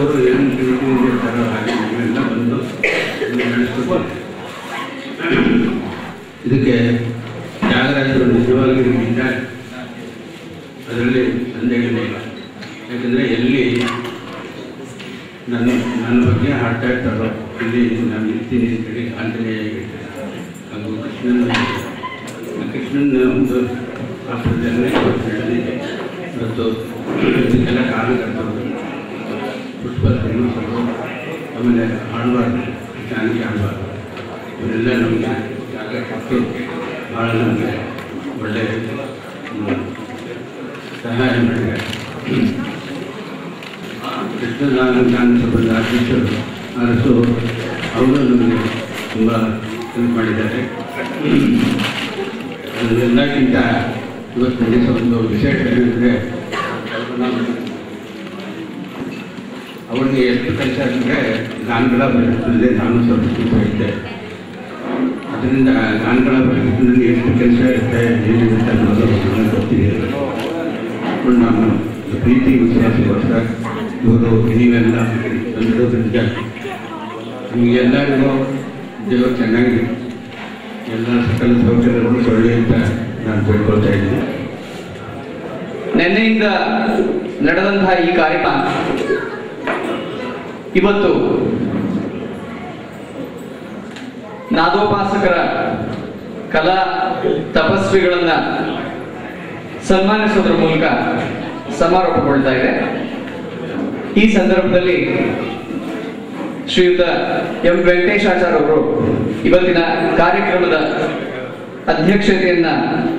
ಅವರು ಏನು ಪ್ರೀತಿಯಿಂದ ಇರ್ತಾರೋ ಹಾಗೆ ನೀವೆಲ್ಲ ಬಂದು ಇಲ್ಲಿ ನಡೆಸ್ಕೊಟ್ಟು ಇದಕ್ಕೆ ತ್ಯಾಗರಾಜರು ನಿಜವಾಗಿಯೂ ಇದ್ದಾರೆ ಅದರಲ್ಲಿ ಸಂದೇಹನೇ ಇಲ್ಲ ಯಾಕಂದರೆ ಎಲ್ಲಿ ನನ್ನ ನನ್ನ ಬಗ್ಗೆ ಹಾಡ್ತಾ ಇರ್ತಾರೋ ಇಲ್ಲಿ ನಾನು ಇರ್ತೀನಿ ಅಂತೇಳಿ ಆಂಜನೇಯ ಹೇಳ್ತಾರೆ ಹಾಗೂ ಕೃಷ್ಣನ ಕೃಷ್ಣನ ಒಂದು ಪಾತ್ರದಲ್ಲೇ ಇವತ್ತು ನಡೆದಿದೆ ಇವತ್ತು ಇದಕ್ಕೆಲ್ಲ ಕಾರಣಕರ್ತರು ಪುಷ್ಪ ಶ್ರೀನಿವಾಸರು ಆಮೇಲೆ ಆಳ್ವಾರ್ದು ಜಾನಕಿ ಆಳ್ವಾರ್ದು ಇವರೆಲ್ಲ ನಮಗೆ ಜಾಗ ಕೊಟ್ಟು ಭಾಳ ನಮಗೆ ಒಳ್ಳೆಯ ಹ್ಮ್, ಸಹಾಯ ಮಾಡಿದ್ದಾರೆ ಕೃಷ್ಣನಾರಾಯಣ ವಿಧಾನಸಭೆಯ ಅಧ್ಯಕ್ಷರು ಅರಸು ಅವರು ನಮಗೆ ತುಂಬ ಹೆಲ್ಪ್ ಮಾಡಿದ್ದಾರೆ ಅದೆಲ್ಲಕ್ಕಿಂತ ಇವತ್ತು ನಡೆಸೋ ಒಂದು ವಿಶೇಷ ಏನಂದರೆ ಅವಳಿಗೆ ಎಷ್ಟು ಕೆಲಸ ಅಂದರೆ ಗಾನಗಳ ಬರೆಯುತ್ತದೆ ನಾನು ಸ್ವಲ್ಪ ಸ್ವಲ್ಪ ಇದ್ದೆ ಅದರಿಂದ ಗಾನಗಳ ಬರೆಯುವುದರಲ್ಲಿ ಎಷ್ಟು ಕೆಲಸ ಇರುತ್ತೆ ಏನಿರುತ್ತೆ ಅನ್ನೋದು ನನಗೆ ಗೊತ್ತಿದೆ ಮತ್ತು ನಾನು ಪ್ರೀತಿ ವಿಶ್ವಾಸಗೋಸ್ಕರ ಇವರು ನೀವೆಲ್ಲ ಬಂದಿರೋದ್ರಿಂದ ನಿಮಗೆಲ್ಲರಿಗೂ ದೇವರು ಚೆನ್ನಾಗಿ ಎಲ್ಲ ಸಕಲ ಸೌಕರ್ಯಗಳು ಒಳ್ಳೆಯ ಅಂತ ನಾನು ತಿಳ್ಕೊಳ್ತಾ ಇದ್ದೀನಿ ನಿನ್ನೆಯಿಂದ ನಡೆದಂತಹ ಈ ಕಾರ್ಯಕ್ರಮ ಇವತ್ತು ನಾದೋಪಾಸಕರ ಕಲಾ ತಪಸ್ವಿಗಳನ್ನ ಸನ್ಮಾನಿಸೋದ್ರ ಮೂಲಕ ಸಮಾರೋಪಗೊಳ್ತಾ ಇದೆ ಈ ಸಂದರ್ಭದಲ್ಲಿ ಶ್ರೀಯುತ ಎಂ ವೆಂಕಟೇಶಾಚಾರ್ ಅವರು ಇವತ್ತಿನ ಕಾರ್ಯಕ್ರಮದ ಅಧ್ಯಕ್ಷತೆಯನ್ನ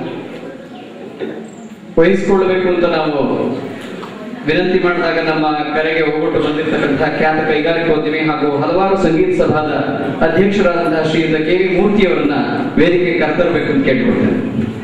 ವಹಿಸಿಕೊಳ್ಳಬೇಕು ಅಂತ ನಾವು ವಿನಂತಿ ಮಾಡಿದಾಗ ನಮ್ಮ ಕರೆಗೆ ಹೋಗ್ಬಿಟ್ಟು ಬಂದಿರತಕ್ಕಂತಹ ಖ್ಯಾತ ಕೈಗಾರಿಕೋದ್ಯಮಿ ಹಾಗೂ ಹಲವಾರು ಸಂಗೀತ ಸಭಾದ ಅಧ್ಯಕ್ಷರಾದಂತಹ ಶ್ರೀಯುತ ಕೆ ವಿ ಮೂರ್ತಿಯವರನ್ನ ವೇದಿಕೆ ಕರೆತರಬೇಕು ಅಂತ ಕೇಳ್ಕೊಳ್ತೇನೆ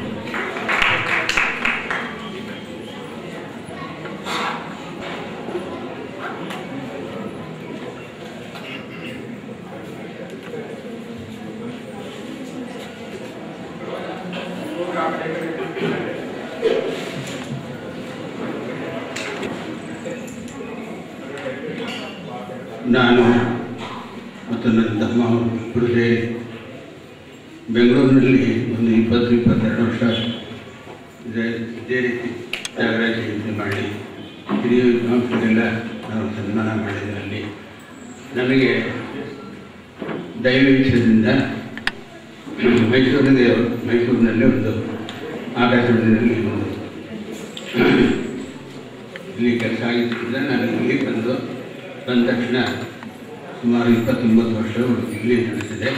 ನಾನು ಮತ್ತು ನನ್ನ ತಮ್ಮ ಇಬ್ಬರು ಸೇರಿ ಬೆಂಗಳೂರಿನಲ್ಲಿ ಒಂದು ಇಪ್ಪತ್ತು ಇಪ್ಪತ್ತೆರಡು ವರ್ಷ ಇದೇ ಇದೇ ರೀತಿ ತ್ಯಾಗರಾಜ ಜಯಂತಿ ಮಾಡಿ ಹಿರಿಯ ವಿದ್ವಾಂಸರಿಗೆಲ್ಲ ನಾವು ಸನ್ಮಾನ ಮಾಡಿದ್ದೆ ಅಲ್ಲಿ ನಮಗೆ ದೈವೀಕ್ಷದಿಂದ ಮೈಸೂರಿಗೆ ಮೈಸೂರಿನಲ್ಲಿ ಒಂದು ಆಕಾಶವಾಣಿಯಲ್ಲಿ ಒಂದು ಇಲ್ಲಿ ಕೆಲಸ ಆಗಿದ್ದರಿಂದ ನಾನು ಇಲ್ಲಿ ಬಂದು ಬಂದ ತಕ್ಷಣ ಸುಮಾರು ಇಪ್ಪತ್ತೊಂಬತ್ತು ವರ್ಷಗಳು ಇಲ್ಲಿ ನಡೆಸಿದೆ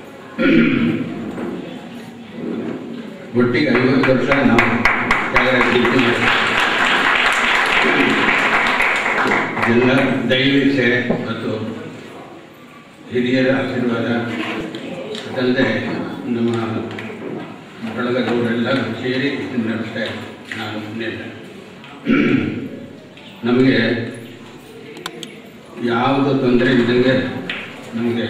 ಒಟ್ಟಿಗೆ ಐವತ್ತು ವರ್ಷ ನಾವು ತ್ಯಾಗರಾಜ ಜಯಂತಿ ಮಾಡಿದ್ವಿ. ಇದೆಲ್ಲ ದೈವೀಕ್ಷೆ ಮತ್ತು ಹಿರಿಯರ ಆಶೀರ್ವಾದ ಅದಲ್ಲದೆ ನಮ್ಮ ಬಳಗದವರೆಲ್ಲ ಸೇರಿ ಇದನ್ನು ನಡೆಸ್ತಾ ಇದ್ದೀವಿ. ನಾನು ಮುನ್ನೆಲ್ಲ ನಮಗೆ ಯಾವುದು ತೊಂದರೆ ಇದ್ದಂಗೆ ನಮಗೆ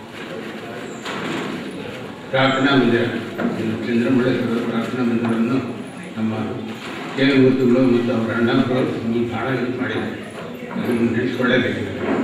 ಪ್ರಾರ್ಥನಾ ಮಂದಿರ ಇನ್ನು ಚಂದ್ರಮೌಳೇಶ್ವರ ಪ್ರಾರ್ಥನಾ ಮಂದಿರವನ್ನು ನಮ್ಮ ಕೆ ಮೂರ್ತಿಗಳು ಮತ್ತು ಅವರ ಅಣ್ಣಗಳು ನಮಗೆ ಭಾಳ ಹೆಲ್ಪ್ ಮಾಡಿದ್ದಾರೆ ಅದನ್ನು ನೆನೆಸ್ಕೊಳ್ಳೇಬೇಕು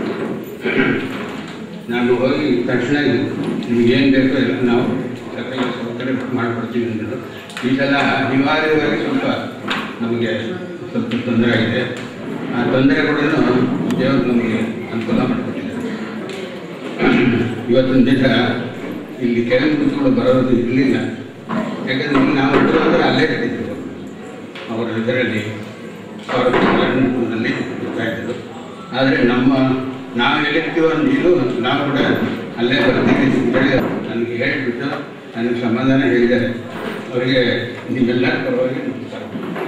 ನಾನು ಹೋಗಿ ತಕ್ಷಣ ನಿಮಗೇನು ಬೇಕೋ ಎಲ್ಲ ನಾವು ಸಕಲ ಸೌಕರ್ಯ ಮಾಡಿಕೊಡ್ತೀವಿ ಅಂದರು ಈ ಸಲ ಅನಿವಾರ್ಯವಾಗಿ ಸ್ವಲ್ಪ ನಮಗೆ ಸ್ವಲ್ಪ ತೊಂದರೆ ಆಗಿದೆ ಆ ತೊಂದರೆ ಕೂಡ ದೇವರು ನಮಗೆ ಅನುಕೂಲ ಮಾಡಿಕೊಟ್ಟಿದ್ದಾರೆ ಇವತ್ತಿನ ದಿವಸ ಇಲ್ಲಿ ಕೆಲವು ಕೂತ್ಗಳು ಬರೋದು ಇರಲಿಲ್ಲ ಯಾಕಂದ್ರೆ ಇಲ್ಲಿ ನಾವು ಇರೋದ್ರೆ ಅಲ್ಲೇ ಕಟ್ಟಿದ್ರು ಅವರ ಇದರಲ್ಲಿ ಅವರಲ್ಲಿ ಬರ್ತಾ ಇದ್ದರು ಆದರೆ ನಮ್ಮ ನಾವು ಎಲ್ಲಿರ್ತೀವೋ ನೀರು ನಾವು ಕೂಡ ಅಲ್ಲೇ ಬರ್ತೀವಿ ಅಂತೇಳಿ ನನಗೆ ಹೇಳಿಬಿಟ್ಟು ನನಗೆ ಸಮಾಧಾನ ಹೇಳಿದ್ದಾರೆ ಅವರಿಗೆ ನೀವೆಲ್ಲರ ಪರವಾಗಿ ನಮಸ್ಕಾರ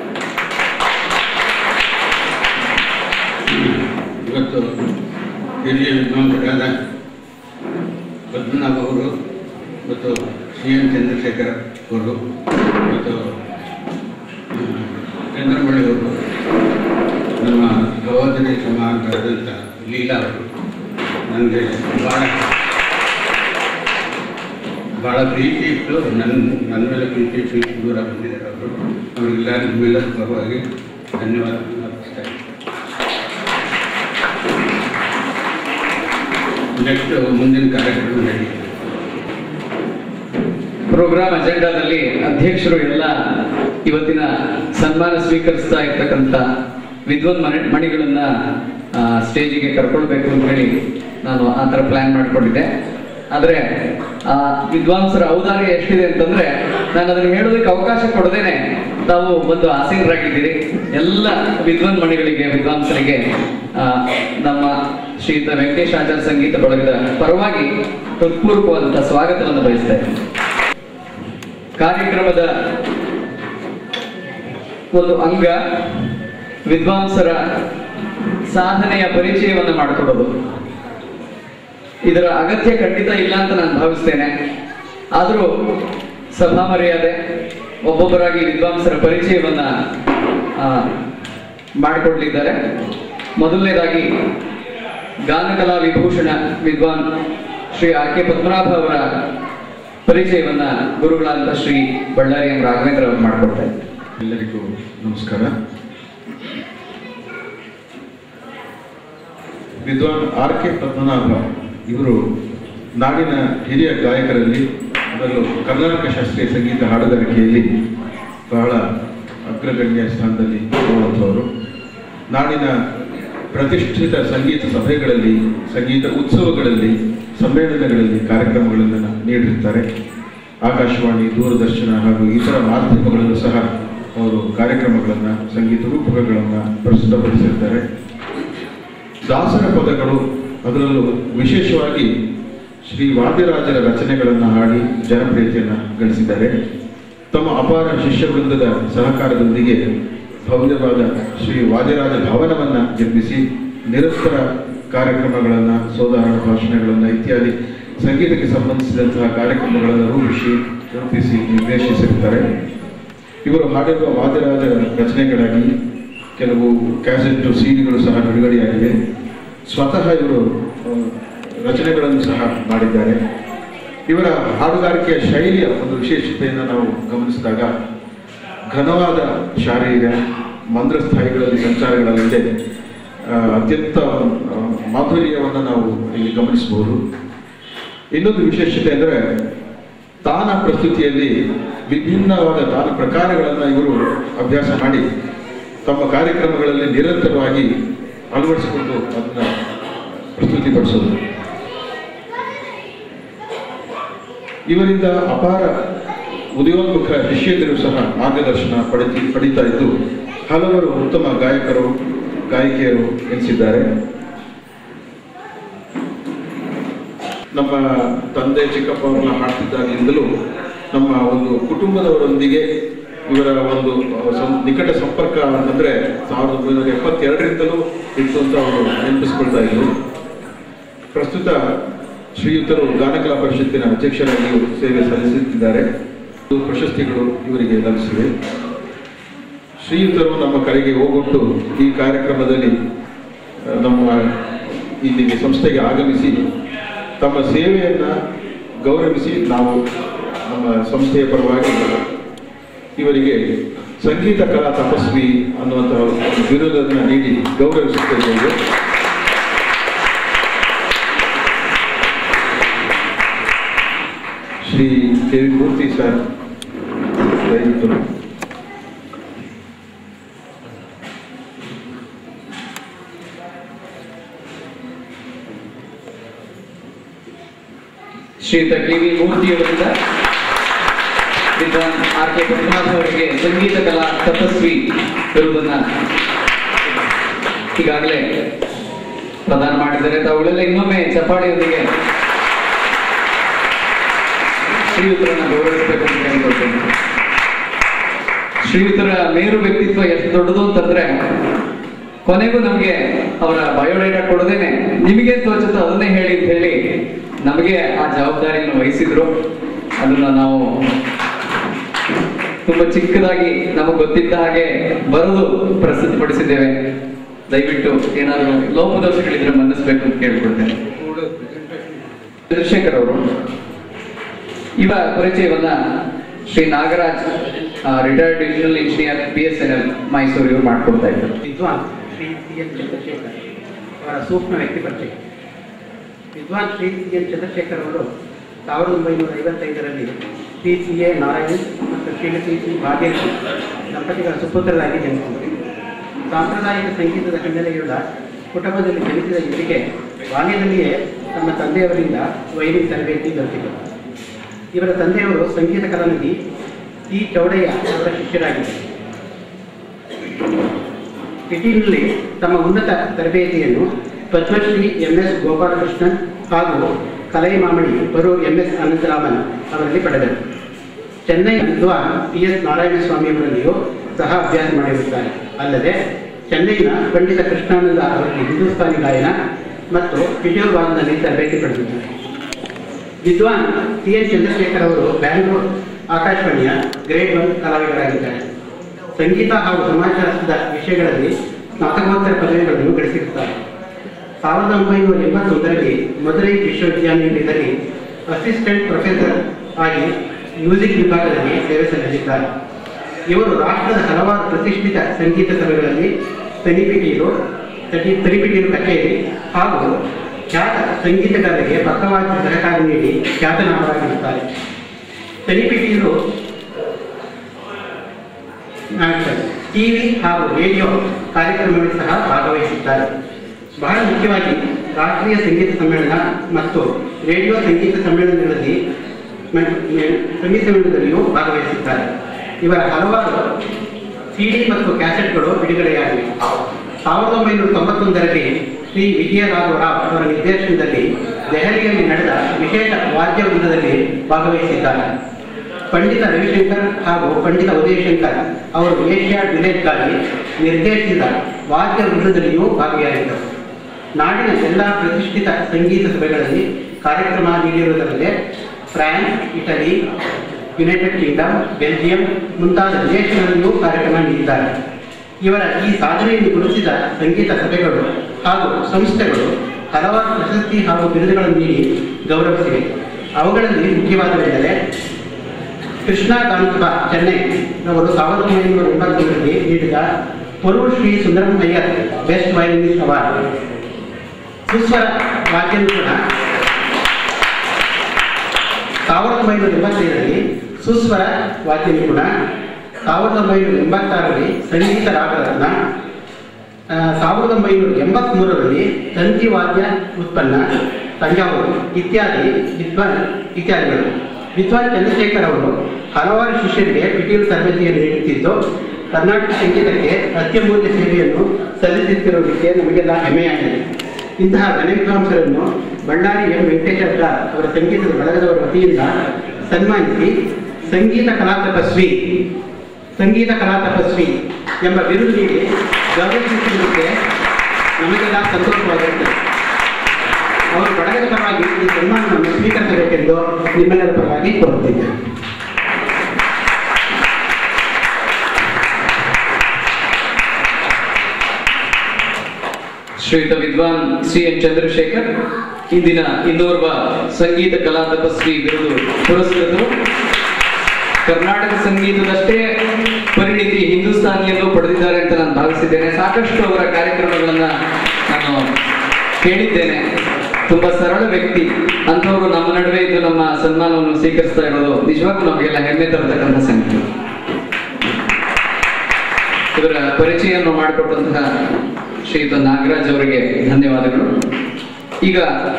ಇವತ್ತು ಹಿರಿಯ ವಿದ್ವಾಂಸರಾದ ಪದ್ಮನಾಭ ಅವರು ಮತ್ತು ಸಿ ಎನ್ ಚಂದ್ರಶೇಖರ್ ಅವರು ಮತ್ತು ಚಂದ್ರಮಣಿ ಅವರು ನಮ್ಮ ಸಹೋದರಿ ಸಮಾನರಾದಂಥ ಲೀಲಾ ಅವರು ನನಗೆ ಭಾಳ ಭಾಳ ಪ್ರೀತಿ ಇತ್ತು ನನ್ನ ನನ್ನ ಮೇಲೆ ಪ್ರೀತಿ ಇಟ್ಟು ಇಷ್ಟು ದೂರ ಬಂದಿದ್ದಾರೆ ಅವರು ಅವರಿಗೆಲ್ಲ ನಿಮ್ಮೆಲ್ಲರ ಪರವಾಗಿ ಧನ್ಯವಾದ ಅರ್ಪಿಸ್ತಾ ಇದ್ದೀನಿ ನೆಕ್ಸ್ಟ್ ಮುಂದಿನ ಕಾರ್ಯಕ್ರಮ ನಡೆಯುತ್ತೆ ಪ್ರೋಗ್ರಾಮ್ ಅಜೆಂಡಾದಲ್ಲಿ ಅಧ್ಯಕ್ಷರು ಎಲ್ಲ ಇವತ್ತಿನ ಸನ್ಮಾನ ಸ್ವೀಕರಿಸ್ತಾ ಇರ್ತಕ್ಕಂಥ ವಿದ್ವನ್ ಮಣಿ ಮಣಿಗಳನ್ನ ಆ, ಸ್ಟೇಜಿಗೆ ಕರ್ಕೊಳ್ಬೇಕು ಅಂತ ಹೇಳಿ ನಾನು ಆ ಥರ ಪ್ಲಾನ್ ಮಾಡ್ಕೊಂಡಿದ್ದೆ ಆದರೆ ಆ ವಿದ್ವಾಂಸರ ಔದಾರ್ಯ ಎಷ್ಟಿದೆ ಅಂತಂದ್ರೆ ನಾನು ಅದನ್ನು ಹೇಳೋದಕ್ಕೆ ಅವಕಾಶ ಕೊಡದೇನೆ ತಾವು ಒಂದು ಆಸೀನರಾಗಿದ್ದೀರಿ ಎಲ್ಲ ವಿದ್ವನ್ ಮಣಿಗಳಿಗೆ ವಿದ್ವಾಂಸರಿಗೆ ಆ, ನಮ್ಮ ಶ್ರೀಯುತ ವೆಂಕಟೇಶ್ ಆಚಾರ್ಯ ಸಂಗೀತ ಬಳಗದ ಪರವಾಗಿ ಹೃತ್ಪೂರ್ವಕವಾದಂತಹ ಸ್ವಾಗತವನ್ನು ಬಯಸ್ತಾ ಇದ್ದೀನಿ ಕಾರ್ಯಕ್ರಮದ ಒಂದು ಅಂಗ ವಿದ್ವಾಂಸರ ಸಾಧನೆಯ ಪರಿಚಯವನ್ನು ಮಾಡಿಕೊಡೋದು ಇದರ ಅಗತ್ಯ ಖಂಡಿತ ಇಲ್ಲ ಅಂತ ನಾನು ಭಾವಿಸ್ತೇನೆ ಆದರೂ ಸಭಾ ಮರ್ಯಾದೆ ಒಬ್ಬೊಬ್ಬರಾಗಿ ವಿದ್ವಾಂಸರ ಪರಿಚಯವನ್ನ ಆ, ಮಾಡಿಕೊಡ್ಲಿದ್ದಾರೆ ಮೊದಲನೇದಾಗಿ ಗಾನಕಲಾ ವಿಭೂಷಣ ವಿದ್ವಾನ್ ಶ್ರೀ ಆರ್ ಕೆ ಪದ್ಮನಾಭ ಅವರ ಪರಿಚಯವನ್ನ ಗುರುಗಳಾದಂಥ ಶ್ರೀ ಬಳ್ಳಾರಿ ಎಂ ರಾಘವೇಂದ್ರ ಅವರು ಮಾಡಿಕೊಡ್ತಾರೆ ಎಲ್ಲರಿಗೂ ನಮಸ್ಕಾರ ವಿದ್ವಾನ್ ಆರ್ ಕೆ ಪದ್ಮನಾಭ ಇವರು ನಾಡಿನ ಹಿರಿಯ ಗಾಯಕರಲ್ಲಿ ಅದರಲ್ಲೂ ಕರ್ನಾಟಕ ಶಾಸ್ತ್ರೀಯ ಸಂಗೀತ ಹಾಡುಗಾರಿಕೆಯಲ್ಲಿ ಬಹಳ ಅಗ್ರಗಣ್ಯ ಸ್ಥಾನದಲ್ಲಿ ಇರುವಂಥವರು ನಾಡಿನ ಪ್ರತಿಷ್ಠಿತ ಸಂಗೀತ ಸಭೆಗಳಲ್ಲಿ ಸಂಗೀತ ಉತ್ಸವಗಳಲ್ಲಿ ಸಮ್ಮೇಳನಗಳಲ್ಲಿ ಕಾರ್ಯಕ್ರಮಗಳನ್ನು ನೀಡಿರ್ತಾರೆ ಆಕಾಶವಾಣಿ ದೂರದರ್ಶನ ಹಾಗೂ ಇತರ ಮಾಧ್ಯಮಗಳಲ್ಲೂ ಸಹ ಅವರು ಕಾರ್ಯಕ್ರಮಗಳನ್ನು ಸಂಗೀತ ರೂಪಕಗಳನ್ನು ಪ್ರಸ್ತುತಪಡಿಸಿರ್ತಾರೆ ದಾಸರ ಪದಗಳು ಅದರಲ್ಲೂ ವಿಶೇಷವಾಗಿ ಶ್ರೀ ವಾದ್ಯರಾಜರ ರಚನೆಗಳನ್ನು ಹಾಡಿ ಜನಪ್ರಿಯತೆಯನ್ನು ಗಳಿಸಿದ್ದಾರೆ ತಮ್ಮ ಅಪಾರ ಶಿಷ್ಯ ವೃಂದದ ಸಹಕಾರದೊಂದಿಗೆ ಭವ್ಯವಾದ ಶ್ರೀ ವಾದ್ಯರಾಜ ಭವನವನ್ನು ನಿರ್ಮಿಸಿ ನಿರಂತರ ಕಾರ್ಯಕ್ರಮಗಳನ್ನು ಸೋದಾಹರಣ ಭಾಷಣಗಳನ್ನು ಇತ್ಯಾದಿ ಸಂಗೀತಕ್ಕೆ ಸಂಬಂಧಿಸಿದಂತಹ ಕಾರ್ಯಕ್ರಮಗಳನ್ನು ರೂಪಿಸಿ ರೂಪಿಸಿ ನಿರ್ದೇಶಿಸಿರ್ತಾರೆ ಇವರು ಹಾಡಿರುವ ವಾದ್ಯರಾಜರ ರಚನೆಗಳಾಗಿ ಕೆಲವು ಕ್ಯಾಸೆಟ್ ಸಿಡಿಗಳು ಸಹ ಬಿಡುಗಡೆಯಾಗಿವೆ ಸ್ವತಃ ಇವರು ಆ, ರಚನೆಗಳನ್ನು ಸಹ ಮಾಡಿದ್ದಾರೆ ಇವರ ಹಾಡುಗಾರಿಕೆಯ ಶೈಲಿಯ ಒಂದು ವಿಶೇಷತೆಯನ್ನು ನಾವು ಗಮನಿಸಿದಾಗ ಘನವಾದ ಶಾರೀರ ಮಂದ್ರಸ್ಥಾಯಿಗಳಲ್ಲಿ ಸಂಚಾರಗಳಲ್ಲದೆ ಆ, ಅತ್ಯಂತ ಆ, ಮಾಧುರ್ಯವನ್ನು ನಾವು ಇಲ್ಲಿ ಗಮನಿಸಬಹುದು ಇನ್ನೊಂದು ವಿಶೇಷತೆ ಅಂದರೆ ತಾನ ಪ್ರಸ್ತುತಿಯಲ್ಲಿ ವಿಭಿನ್ನವಾದ ತಾನ ಪ್ರಕಾರಗಳನ್ನು ಇವರು ಅಭ್ಯಾಸ ಮಾಡಿ ತಮ್ಮ ಕಾರ್ಯಕ್ರಮಗಳಲ್ಲಿ ನಿರಂತರವಾಗಿ ಅಳವಡಿಸಿಕೊಂಡು ಅದನ್ನು ಪ್ರಸ್ತುತಿಪಡಿಸೋದು ಇವರಿಂದ ಅಪಾರ ಉದಯೋನ್ಮುಖ ಶಿಷ್ಯಂದಿರು ಸಹ ಮಾರ್ಗದರ್ಶನ ಪಡೆತಿ ಪಡಿತಾ ಇದ್ದು ಹಲವರು ಉತ್ತಮ ಗಾಯಕರು ಗಾಯಕಿಯರು ಎನಿಸಿದ್ದಾರೆ ನಮ್ಮ ತಂದೆ ಚಿಕ್ಕಪ್ಪ ಅವರನ್ನ ಹಾಡ್ತಿದ್ದಾಗಿಂದಲೂ ನಮ್ಮ ಒಂದು ಕುಟುಂಬದವರೊಂದಿಗೆ ಇವರ ಒಂದು ಸಂ- ನಿಕಟ ಸಂಪರ್ಕ ಅಂತಂದ್ರೆ ಸಾವಿರದ ಒಂಬೈನೂರ ಎಪ್ಪತ್ತೆರಡರಿಂದಲೂ ಇತ್ತು ಅಂತ ಅವರು ನೆನಪಿಸ್ಕೊಳ್ತಾ ಇದ್ರು ಪ್ರಸ್ತುತ ಶ್ರೀಯುತರು ಗಾನಕಲಾ ಪರಿಷತ್ತಿನ ಅಧ್ಯಕ್ಷರಾಗಿ ಸೇವೆ ಸಲ್ಲಿಸುತ್ತಿದ್ದಾರೆ ಇದು ಪ್ರಶಸ್ತಿಗಳು ಇವರಿಗೆ ಲಭಿಸಿವೆ ಶ್ರೀಯುತರು ನಮ್ಮ ಕರೆಗೆ ಹೋಗೊಟ್ಟು ಈ ಕಾರ್ಯಕ್ರಮದಲ್ಲಿ ಆ, ನಮ್ಮ ಇಲ್ಲಿಗೆ ಸಂಸ್ಥೆಗೆ ಆಗಮಿಸಿ ತಮ್ಮ ಸೇವೆಯನ್ನ ಗೌರವಿಸಿ ನಾವು ನಮ್ಮ ಸಂಸ್ಥೆಯ ಪರವಾಗಿ ಇವರಿಗೆ ಸಂಗೀತ ಕಲಾ ತಪಸ್ವಿ ಅನ್ನುವಂತಹ ಒಂದು ಬಿರುದನ್ನು ನೀಡಿ ಗೌರವಿಸುತ್ತಿದ್ದೇವೆ Shri K V Murthy sir ದಯವಿಟ್ಟು ಶ್ರೀಯುತ ಕೆ ವಿ ಮೂರ್ತಿಯವರಿಂದ ವಿದ್ವಾನ್ ಆರ್ ಕೆ ಪದ್ಮನಾಭ ಅವರಿಗೆ ಸಂಗೀತ ಕಲಾ ತಪಸ್ವಿ ಬಿರುದನ್ನ ಈಗಾಗಲೇ ಪ್ರದಾನ ಮಾಡಿದ್ದಾರೆ ತಾವುಗಳೆಲ್ಲ ಇನ್ನೊಮ್ಮೆ ಚಪ್ಪಾಳಿಯೊಂದಿಗೆ ಶ್ರೀಯುತರನ್ನ ಗೌರವಿಸಬೇಕು ಅಂತ ಕೇಳ್ಕೊಳ್ತೇನೆ ಶ್ರೀಯುತರ ಮೇರು ವ್ಯಕ್ತಿತ್ವ ಎಷ್ಟು ದೊಡ್ಡದು ಅಂತಂದ್ರೆ ಕೊನೆಗೂ ನಮಗೆ ಅವರ ಬಯೋಡೇಟಾ ಕೊಡದೇನೆ ನಿಮಗೆ ತೋಚುತ್ತೋ ಅದನ್ನೇ ಹೇಳಿ ಅಂತ ಹೇಳಿ ನಮಗೆ ಆ ಜವಾಬ್ದಾರಿಯನ್ನು ವಹಿಸಿದ್ರು ಅದನ್ನ ನಾವು ತುಂಬಾ ಚಿಕ್ಕದಾಗಿ ನಮಗೆ ಗೊತ್ತಿದ್ದ ಹಾಗೆ ಬರೆದು ಪ್ರಸ್ತುತಿಪಡಿಸಿದ್ದೇವೆ ದಯವಿಟ್ಟು ಏನಾದರೂ ಲೋಪದೋಷಗಳಿದ್ರೆ ಮನ್ನಿಸ್ಬೇಕು ಅಂತ ಕೇಳ್ಕೊಳ್ತೇನೆ ಚಂದ್ರಶೇಖರ್ ಅವರು ಇವ ಪರಿಚಯವನ್ನ Shri Nagaraj retired divisional engineer B S N L Mysuru ಇವರು ಮಾಡ್ಕೊಡ್ತಾ ಇದ್ದಾರೆ ವಿದ್ವಾನ್ ಶ್ರೀ ಸಿ ಎನ್ ಚಂದ್ರಶೇಖರ್ ಅವರ ಸೂಕ್ಷ್ಮ ವ್ಯಕ್ತಿ ಪರಿಚಯ ವಿದ್ವಾನ್ ಶ್ರೀ ಸಿ ಎನ್ ಚಂದ್ರಶೇಖರ್ ಅವರು ಸಾವಿರದ ಒಂಬೈನೂರ ಐವತ್ತೈದರಲ್ಲಿ ಶ್ರೀ ಸಿ ಎ ನಾರಾಯಣ್ ಮತ್ತು ಶ್ರೀಮತಿ ಸಿ ಭಾಗ್ಯಶ್ರೀ ದಂಪತಿಗಳ ಸುಪುತ್ರರಾಗಿ ಜನಿಸಿದರು ಸಾಂಪ್ರದಾಯಿಕ ಸಂಗೀತದ ಹಿನ್ನೆಲೆಯುಳ್ಳ ಕುಟುಂಬದಲ್ಲಿ ಜನಿಸಿದ ಇವರಿಗೆ ಬಾಲ್ಯದಲ್ಲಿಯೇ ತಮ್ಮ ತಂದೆಯವರಿಂದ ವೈಲಿನ್ ತರಬೇತಿ ದೊರೆತಿತು ಇವರ ತಂದೆಯವರು ಸಂಗೀತ ಕಲಾನಿಧಿ ಸಿ ಚೌಡಯ್ಯ ಅವರ ಶಿಷ್ಯರಾಗಿದ್ದರು ಪಿಟೀಲಿನಲ್ಲಿ ತಮ್ಮ ಉನ್ನತ ತರಬೇತಿಯನ್ನು ಪದ್ಮಶ್ರೀ ಎಂ ಎಸ್ ಗೋಪಾಲಕೃಷ್ಣನ್ ಹಾಗೂ ಕಲೈಮಾಮಣಿ ಬರೂರ್ ಎಂ ಎಸ್ ಅನಂತರಾಮನ್ ಅವರಲ್ಲಿ ಪಡೆದರು ಚೆನ್ನೈ ವಿದ್ವಾನ್ ಪಿ ಎಸ್ ನಾರಾಯಣಸ್ವಾಮಿ ಅವರಲ್ಲಿಯೂ ಸಹ ಅಭ್ಯಾಸ ಮಾಡಿರುತ್ತಾರೆ ಅಲ್ಲದೆ ಚೆನ್ನೈನ ಪಂಡಿತ ಕೃಷ್ಣಾನಂದ ಅವರಲ್ಲಿ ಹಿಂದೂಸ್ತಾನಿ ಗಾಯನ ಮತ್ತು ಕಿಶೋರ್ ವಾದನದಲ್ಲಿ ತರಬೇತಿ ಪಡೆದಿದ್ದಾರೆ ವಿದ್ವಾನ್ ಸಿ ಎನ್ ಚಂದ್ರಶೇಖರ್ ಅವರು ಬ್ಯಾಂಗ್ಳೂರು ಆಕಾಶವಾಣಿಯ ಗ್ರೇಡ್ ಒನ್ ಕಲಾವಿದರಾಗಿದ್ದಾರೆ ಸಂಗೀತ ಹಾಗೂ ಸಮಾಜಶಾಸ್ತ್ರದ ವಿಷಯಗಳಲ್ಲಿ ಸ್ನಾತಕೋತ್ತರ ಪದವಿಗಳನ್ನು ಗಳಿಸಿರುತ್ತಾರೆ ಸಾವಿರದ ಒಂಬೈನೂರ ಎಂಬತ್ತೊಂದರಲ್ಲಿ ಮದುರೈ ವಿಶ್ವವಿದ್ಯಾನಿಲಯದಲ್ಲಿ ಅಸಿಸ್ಟೆಂಟ್ ಪ್ರೊಫೆಸರ್ ಆಗಿ ಮ್ಯೂಸಿಕ್ ವಿಭಾಗದಲ್ಲಿ ಸೇವೆ ಸಲ್ಲಿಸಿದ್ದಾರೆ ಇವರು ರಾಷ್ಟ್ರದ ಹಲವಾರು ಪ್ರತಿಷ್ಠಿತ ಸಂಗೀತ ಸಭೆಗಳಲ್ಲಿ ತನಿಪಿಟೀರು ತನಿ- ತನಿಪಿಟೀರು ಕಚೇರಿ ಹಾಗೂ ಖ್ಯಾತ ಸಂಗೀತಗಾರರಿಗೆ ಪಕ್ಕವಾದ ಸಹಕಾರ ನೀಡಿ ಖ್ಯಾತನಾಮರಾಗಿರುತ್ತಾರೆ ತನಿಪಿಟೀರು ಟಿವಿ ಹಾಗೂ ರೇಡಿಯೋ ಕಾರ್ಯಕ್ರಮಗಳಲ್ಲಿ ಸಹ ಭಾಗವಹಿಸಿದ್ದಾರೆ ಬಹಳ ಮುಖ್ಯವಾಗಿ ರಾಷ್ಟ್ರೀಯ ಸಂಗೀತ ಸಮ್ಮೇಳನ ಮತ್ತು ರೇಡಿಯೋ ಸಂಗೀತ ಸಮ್ಮೇಳನಗಳಲ್ಲಿ ಮ- ಮ- ಸಂಗೀತ ಸಮ್ಮೇಳನದಲ್ಲಿಯೂ ಭಾಗವಹಿಸಿದ್ದಾರೆ ಇವರ ಹಲವಾರು ಸಿಡಿ ಮತ್ತು ಕ್ಯಾಸೆಟ್ಗಳು ಬಿಡುಗಡೆಯಾಗಿವೆ ಸಾವಿರದ ಒಂಬೈನೂರ ತೊಂಬತ್ತೊಂದರಲ್ಲಿ ಶ್ರೀ ವಿಜಯರಾಘವರಾವ್ ಅವರ ನಿರ್ದೇಶನದಲ್ಲಿ ದೆಹಲಿಯಲ್ಲಿ ನಡೆದ ವಿಶೇಷ ವಾದ್ಯ ವೃಂದದಲ್ಲಿ ಭಾಗವಹಿಸಿದ್ದಾರೆ ಪಂಡಿತ ರವಿಶಂಕರ್ ಹಾಗೂ ಪಂಡಿತ ಉದಯಶಂಕರ್ ಅವರು ಏಷ್ಯಾಡ್ ವಿಲೇಜ್ಗಾಗಿ ನಿರ್ದೇಶಿಸಿದ ವಾದ್ಯ ವೃಂದದಲ್ಲಿಯೂ ಭಾಗಿಯಾಗಿದ್ದರು ನಾಡಿನ ಎಲ್ಲ ಪ್ರತಿಷ್ಠಿತ ಸಂಗೀತ ಸಭೆಗಳಲ್ಲಿ ಕಾರ್ಯಕ್ರಮ ನೀಡಿರುವುದಲ್ಲದೆ France Italy United Kingdom Belgium ಮುಂತಾದ ದೇಶಗಳಲ್ಲಿಯೂ ಕಾರ್ಯಕ್ರಮ ನೀಡಿದ್ದಾರೆ ಇವರ ಈ ಸಾಧನೆಯನ್ನು ಗುರುತಿಸಿದ ಸಂಗೀತ ಸಭೆಗಳು ಹಾಗೂ ಸಂಸ್ಥೆಗಳು ಹಲವಾರು ಪ್ರಶಸ್ತಿ ಹಾಗೂ ಬಿರುದುಗಳನ್ನು ನೀಡಿ ಗೌರವಿಸಿವೆ ಅವುಗಳಲ್ಲಿ ಮುಖ್ಯವಾದವೆಂದರೆ ಕೃಷ್ಣ ಕಾಂತಬ ಚೆನ್ನೈ ಅವರು ಸಾವಿರದ ಒಂಬೈನೂರ ಎಂಬತ್ತೊಂದರಲ್ಲಿ ನೀಡಿದ ಪೊರು Shri Sundaram Iyer best violinist award ಸುಸ್ವರ ವಾದ್ಯನು ಕೂಡ ಸಾವಿರದ ಒಂಬೈನೂರ ಎಂಬತ್ತೈದರಲ್ಲಿ ಸುಸ್ವರ ವಾದ್ಯ ನಿಪುಣ ಸಾವಿರದ ಒಂಬೈನೂರ ಎಂಬತ್ತಾರರಲ್ಲಿ ಸಂಗೀತ ರಾಗರತ್ನ ಆ, ಸಾವಿರದ ಒಂಬೈನೂರ ಎಂಬತ್ಮೂರರಲ್ಲಿ ತಂತಿ ವಾದ್ಯ ಉತ್ಪನ್ನ ತಂಜಾವೂರು ಇತ್ಯಾದಿ ವಿದ್ವಾನ್ ಇತ್ಯಾದಿಗಳು ವಿದ್ವಾನ್ ಚಂದ್ರಶೇಖರ್ ಅವರು ಹಲವಾರು ಶಿಷ್ಯರಿಗೆ ಪಿಟೀಲ್ ತರಬೇತಿಯನ್ನು ನೀಡುತ್ತಿದ್ದು ಕರ್ನಾಟಕ ಸಂಗೀತಕ್ಕೆ ಅತ್ಯಮೂಲ್ಯ ಸೇವೆಯನ್ನು ಸಲ್ಲಿಸುತ್ತಿರುವುದಕ್ಕೆ ನಮಗೆಲ್ಲ ಹೆಮ್ಮೆಯಾಗಿದೆ ಇಂತಹ ಘನವಿದ್ವಾಂಸರನ್ನು ಬಳ್ಳಾರಿ ಎಂ ವೆಂಕಟೇಶ್ವರ ಅವರ ಸಂಗೀತದ ಬಳಗದವರ ವತಿಯಿಂದ ಸನ್ಮಾನಿಸಿ ಸಂಗೀತ ಕಲಾ ತಪಸ್ವಿ ಸಂಗೀತ ಕಲಾ ತಪಸ್ವಿ ಎಂಬ ಬಿರುದು ನೀಡಿ ಗೌರವಿಸುವುದಕ್ಕೆ ನಮಗೆಲ್ಲ ಸಂತೋಷವಾಗಿರುತ್ತದೆ ಅವರು ಬಳಗದ ಪರವಾಗಿ ಈ ಸನ್ಮಾನವನ್ನು ಸ್ವೀಕರಿಸಬೇಕೆಂದು ನಿಮ್ಮೆಲ್ಲರ ಪರವಾಗಿ ಕೋರುತ್ತಿದ್ದೇನೆ ಶ್ರೀಯುತ ವಿದ್ವಾನ್ ಸಿ ಎನ್ ಚಂದ್ರಶೇಖರ್ ಇಂದಿನ ಇನ್ನೋರ್ವ ಸಂಗೀತ ಕಲಾ ತಪಸ್ವಿ ಬಿರುದು ಪುರಸ್ಕೃತರು ಕರ್ನಾಟಕ ಸಂಗೀತದಷ್ಟೇ ಪರಿಣಿತಿ ಹಿಂದೂಸ್ತಾನಿಯಲ್ಲೂ ಪಡೆದಿದ್ದಾರೆ ಅಂತ ನಾನು ಭಾವಿಸಿದ್ದೇನೆ ಸಾಕಷ್ಟು ಅವರ ಕಾರ್ಯಕ್ರಮಗಳನ್ನ ನಾನು ಕೇಳಿದ್ದೇನೆ ತುಂಬಾ ಸರಳ ವ್ಯಕ್ತಿ ಅಂಥವರು ನಮ್ಮ ನಡುವೆ ಇದ್ದು ನಮ್ಮ ಸನ್ಮಾನವನ್ನು ಸ್ವೀಕರಿಸ್ತಾ ಇರೋದು ನಿಜವಾಗ್ಲೂ ನಮಗೆಲ್ಲ ಹೆಮ್ಮೆ ತರತಕ್ಕಂಥ ಸಂಗತಿ ಇವರ ಪರಿಚಯವನ್ನು ಮಾಡಿಕೊಟ್ಟಂತಹ ಶ್ರೀಯುತ ನಾಗರಾಜ್ ಅವರಿಗೆ ಧನ್ಯವಾದಗಳು ಈಗ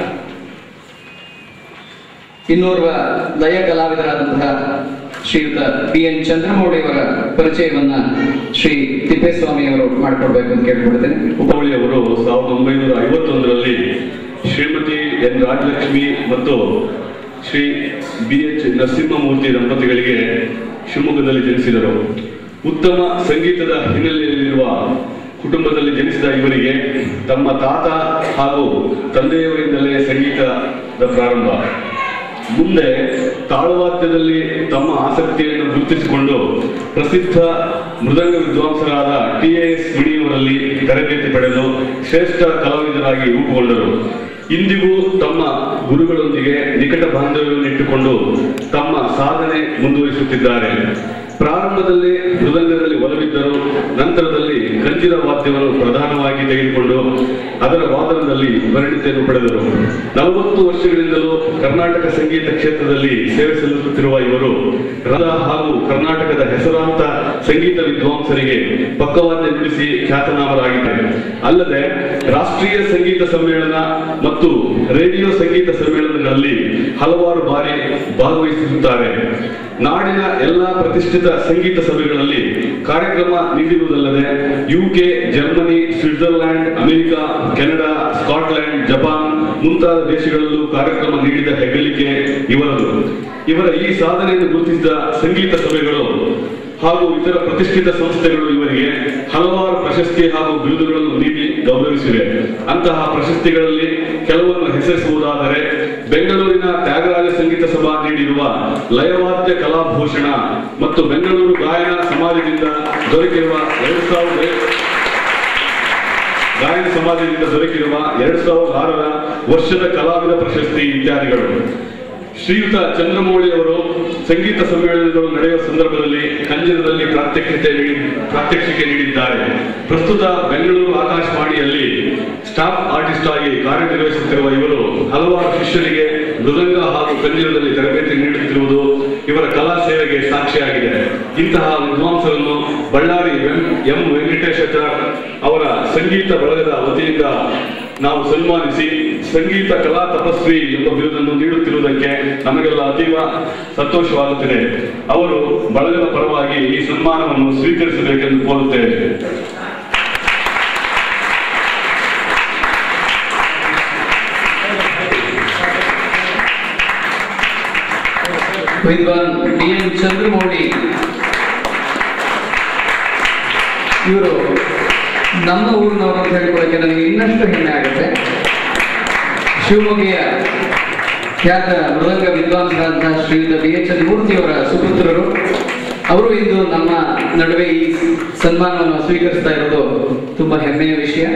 ಇನ್ನೋರ್ವ ಲಯ ಕಲಾವಿದರಾದಂತಹ ಶ್ರೀಯುತ ಪಿ ಎನ್ ಚಂದ್ರಮೌಳಿ ಅವರ ಪರಿಚಯವನ್ನ ಶ್ರೀ ತಿಪ್ಪೇಸ್ವಾಮಿ ಅವರು ಮಾಡಿಕೊಡ್ಬೇಕು ಅಂತ ಕೇಳ್ಕೊಳ್ತೇನೆ ಉಪವಳಿ ಅವರು ಸಾವಿರದ ಒಂಬೈನೂರ ಐವತ್ತೊಂದರಲ್ಲಿ ಶ್ರೀಮತಿ ಎನ್ ರಾಜಲಕ್ಷ್ಮಿ ಮತ್ತು ಶ್ರೀ ಬಿ ಎಚ್ ನರಸಿಂಹಮೂರ್ತಿ ದಂಪತಿಗಳಿಗೆ ಶಿವಮೊಗ್ಗದಲ್ಲಿ ಜನಿಸಿದರು ಉತ್ತಮ ಸಂಗೀತದ ಹಿನ್ನೆಲೆಯಲ್ಲಿರುವ ಕುಟುಂಬದಲ್ಲಿ ಜನಿಸಿದ ಇವರಿಗೆ ತಮ್ಮ ತಾತ ಹಾಗೂ ತಂದೆಯವರಿಂದಲೇ ಸಂಗೀತದ ಪ್ರಾರಂಭ ಮುಂದೆ ತಾಳವಾದ್ಯದಲ್ಲಿ ತಮ್ಮ ಆಸಕ್ತಿಯನ್ನು ಗುರುತಿಸಿಕೊಂಡು ಪ್ರಸಿದ್ಧ ಮೃದಂಗ ವಿದ್ವಾಂಸರಾದ ಟಿ ಎಸ್ ಐನೂರಲ್ಲಿ ತರಬೇತಿ ಪಡೆದು ಶ್ರೇಷ್ಠ ಕಲಾವಿದರಾಗಿ ರೂಪುಗೊಂಡರು ಇಂದಿಗೂ ತಮ್ಮ ಗುರುಗಳೊಂದಿಗೆ ನಿಕಟ ಬಾಂಧವ್ಯವನ್ನು ಇಟ್ಟುಕೊಂಡು ತಮ್ಮ ಸಾಧನೆ ಮುಂದುವರಿಸುತ್ತಿದ್ದಾರೆ ಪ್ರಾರಂಭದಲ್ಲಿ ಮೃದಂಗದಲ್ಲಿ ಒಲವಿದ್ದರು ನಂತರದಲ್ಲಿ ಕಂಚಿನ ವಾದ್ಯವನ್ನು ಪ್ರಧಾನವಾಗಿ ತೆಗೆದುಕೊಂಡು ಅದರ ವಾದನದಲ್ಲಿ ಪರಿಣಿತಿಯನ್ನು ಪಡೆದರು ನಲವತ್ತು ವರ್ಷಗಳಿಂದಲೂ ಕರ್ನಾಟಕ ಸಂಗೀತ ಕ್ಷೇತ್ರದಲ್ಲಿ ಸೇವೆ ಸಲ್ಲಿಸುತ್ತಿರುವ ಇವರು ರಾಧ ಹಾಗೂ ಕರ್ನಾಟಕದ ಹೆಸರಾಂತ ಸಂಗೀತ ವಿದ್ವಾಂಸರಿಗೆ ಪಕ್ಕವಾದ್ಯ ನುಡಿಸಿ ಖ್ಯಾತನಾಮರಾಗಿದ್ದಾರೆ ಅಲ್ಲದೆ ರಾಷ್ಟ್ರೀಯ ಸಂಗೀತ ಸಮ್ಮೇಳನ ಮತ್ತು ರೇಡಿಯೋ ಸಂಗೀತ ಸಮ್ಮೇಳನಗಳಲ್ಲಿ ಹಲವಾರು ಬಾರಿ ಭಾಗವಹಿಸಿರುತ್ತಾರೆ ನಾಡಿನ ಎಲ್ಲಾ ಪ್ರತಿಷ್ಠಿತ ಸಂಗೀತ ಸಭೆಗಳಲ್ಲಿ ಕಾರ್ಯಕ್ರಮ ನೀಡಿರುವುದಲ್ಲದೆ UK Germany Switzerland America Canada Scotland Japan ಮುಂತಾದ ದೇಶಗಳಲ್ಲೂ ಕಾರ್ಯಕ್ರಮ ನೀಡಿದ ಹೆಗ್ಗಳಿಕೆ ಇವರದು ಇವರ ಈ ಸಾಧನೆಯನ್ನು ಗುರುತಿಸಿದ ಸಂಗೀತ ಸಭೆಗಳು ಹಾಗೂ ಇತರ ಪ್ರತಿಷ್ಠಿತ ಸಂಸ್ಥೆಗಳು ಇವರಿಗೆ ಹಲವಾರು ಪ್ರಶಸ್ತಿ ಹಾಗೂ ಬಿರುದುಗಳನ್ನು ನೀಡಿ ಗೌರವಿಸಿವೆ ಅಂತಹ ಪ್ರಶಸ್ತಿಗಳಲ್ಲಿ ಕೆಲವನ್ನು ಹೆಸರಿಸುವುದಾದರೆ ಬೆಂಗಳೂರಿನ ತ್ಯಾಗರಾಜ ಸಂಗೀತ ಸಭಾ ನೀಡಿರುವ ಲಯವಾದ್ಯ ಕಲಾಭೂಷಣ ಮತ್ತು ಬೆಂಗಳೂರು ಗಾಯನ ಸಮಾಜದಿಂದ ದೊರಕಿರುವ ಎರಡು ಸಾವಿರದ ಗಾಯನ ಸಮಾಜದಿಂದ ದೊರಕಿರುವ ಎರಡ್ ಸಾವಿರದ ಆರರ ವರ್ಷದ ಕಲಾವಿದ ಪ್ರಶಸ್ತಿ ಇತ್ಯಾದಿಗಳು ಶ್ರೀಯುತ ಚಂದ್ರಮೌಳಿ ಅವರು ಸಂಗೀತ ಸಮ್ಮೇಳನಗಳು ನಡೆಯುವ ಸಂದರ್ಭದಲ್ಲಿ ಕಂಜನದಲ್ಲಿ ಪ್ರಾತ್ಯಕ್ಷಿತೆ ನೀಡಿ ಪ್ರಾತ್ಯಕ್ಷಿಕೆ ನೀಡಿದ್ದಾರೆ ಪ್ರಸ್ತುತ ಬೆಂಗಳೂರು ಆಕಾಶವಾಣಿಯಲ್ಲಿ ಸ್ಟಾಫ್ ಆರ್ಟಿಸ್ಟ್ ಆಗಿ ಕಾರ್ಯನಿರ್ವಹಿಸುತ್ತಿರುವ ಇವರು ಹಲವಾರು ಶಿಷ್ಯರಿಗೆ ಮೃದಂಗ ಹಾಗೂ ಕಂಜನದಲ್ಲಿ ತರಬೇತಿ ನೀಡುತ್ತಿರುವುದು ಇವರ ಕಲಾ ಸೇವೆಗೆ ಸಾಕ್ಷಿಯಾಗಿದೆ ಇಂತಹ ವಿದ್ವಾಂಸರನ್ನು ಬಳ್ಳಾರಿ ಎಂ- ಎಂ ವೆಂಕಟೇಶಾಚಾರ್ ಅವರ ಸಂಗೀತ ಬಳಗದ ವತಿಯಿಂದ ನಾವು ಸನ್ಮಾನಿಸಿ ಸಂಗೀತ ಕಲಾ ತಪಸ್ವಿ ಎಂಬ ಬಿರುದನ್ನು ನೀಡುತ್ತಿರುವುದಕ್ಕೆ ನಮಗೆಲ್ಲ ಅತೀವ ಸಂತೋಷವಾಗುತ್ತಿದೆ ಅವರು ಬಳಗದ ಪರವಾಗಿ ಈ ಸನ್ಮಾನವನ್ನು ಸ್ವೀಕರಿಸಬೇಕೆಂದು ಕೋರುತ್ತೇವೆ ವಿದ್ವಾನ್ ಡಿ ಎನ್ ಚಂದ್ರಮೌಳಿ ಇವರು ನಮ್ಮ ಊರಿನವರು ಅಂತ ಹೇಳ್ಕೊಳ್ಳೋಕೆ ನನಗೆ ಇನ್ನಷ್ಟು ಹೆಮ್ಮೆ ಆಗುತ್ತೆ ಶಿವಮೊಗ್ಗೆಯ ಖ್ಯಾತ ಮೃದಂಗ ವಿದ್ವಾಂಸರಾದಂತಹ ಶ್ರೀಯುತ ಬಿ ಎಚ್ ಎನ್ ಮೂರ್ತಿಯವರ ಸುಪುತ್ರರು ಅವರು ಇಂದು ನಮ್ಮ ನಡುವೆ ಈ ಸನ್ಮಾನವನ್ನು ಸ್ವೀಕರಿಸ್ತಾ ಇರೋದು ತುಂಬಾ ಹೆಮ್ಮೆಯ ವಿಷಯ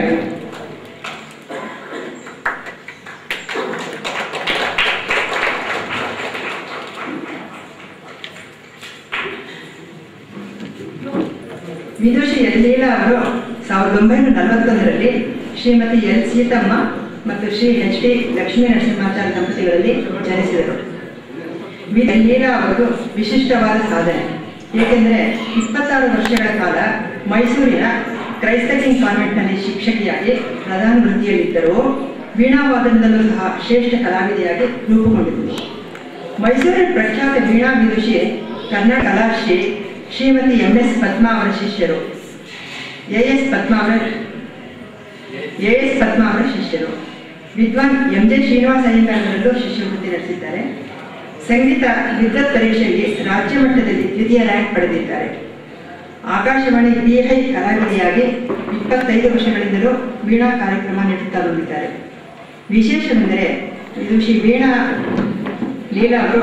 ವಿದುಷಿ ಎಲ್ ಲೀಲಾ ಅವರು ಸಾವಿರದ ಒಂಬೈನೂರ ನಲವತ್ತೊಂದರಲ್ಲಿ ಶ್ರೀಮತಿ ಎಲ್ ಸೀತಮ್ಮ ಮತ್ತು ಶ್ರೀ ಎಚ್ ಡಿ ಲಕ್ಷ್ಮೀ ನರಸಿಂಹಾಚಾರ್ಯ ದಂಪತಿಗಳಲ್ಲಿ ಜನಿಸಿದರು ವಿ ಎಲ್ ಲೀಲಾ ಅವರದು ವಿಶಿಷ್ಟವಾದ ಸಾಧನೆ ಏಕೆಂದರೆ ಇಪ್ಪತ್ತಾರು ವರ್ಷಗಳ ಕಾಲ ಮೈಸೂರಿನ ಕ್ರೈಸ್ತ ಕಿಂಗ್ ಕಾನ್ವೆಂಟ್ನಲ್ಲಿ ಶಿಕ್ಷಕಿಯಾಗಿ ಪ್ರಧಾನ ವೃತ್ತಿಯಲ್ಲಿದ್ದರೂ ವೀಣಾವಾದನದಲ್ಲೂ ಸಹ ಶ್ರೇಷ್ಠ ಕಲಾವಿದೆಯಾಗಿ ರೂಪುಗೊಂಡಿದ್ದರು ಮೈಸೂರಿನ ಪ್ರಖ್ಯಾತ ವೀಣಾ ವಿದುಷಿ ಕನ್ನಡ ಕಲಾಶ್ರೀ ಶ್ರೀಮತಿ ಎಂ ಎಸ್ ಪದ್ಮಾ ಅವರ ಶಿಷ್ಯರು ಎ ಎಸ್ ಪದ್ಮಾ ಅವರ ಎ ಎಸ್ ಪದ್ಮಾ ಅವರ ಶಿಷ್ಯರು ವಿದ್ವಾನ್ ಎಂ ಜೆ ಶ್ರೀನಿವಾಸ ಅಯ್ಯಂಗಾರರಲ್ಲೂ ಶಿಷ್ಯವೃತ್ತಿ ನಡೆಸಿದ್ದಾರೆ ಸಂಗೀತ ವಿದ್ವತ್ ಪರೀಕ್ಷೆಯಲ್ಲಿ ರಾಜ್ಯ ಮಟ್ಟದಲ್ಲಿ ದ್ವಿತೀಯ ರ್ಯಾಂಕ್ ಪಡೆದಿದ್ದಾರೆ ಆಕಾಶವಾಣಿ ಬಿಹೈ ಕಲಾವಿದೆಯಾಗಿ ಇಪ್ಪತ್ತೈದು ವರ್ಷಗಳಿಂದಲೂ ವೀಣಾ ಕಾರ್ಯಕ್ರಮ ನೀಡುತ್ತಾ ಬಂದಿದ್ದಾರೆ ವಿಶೇಷವೆಂದರೆ ವಿದುಷಿ ವೀಣಾ ಲೀಲಾ ಅವರು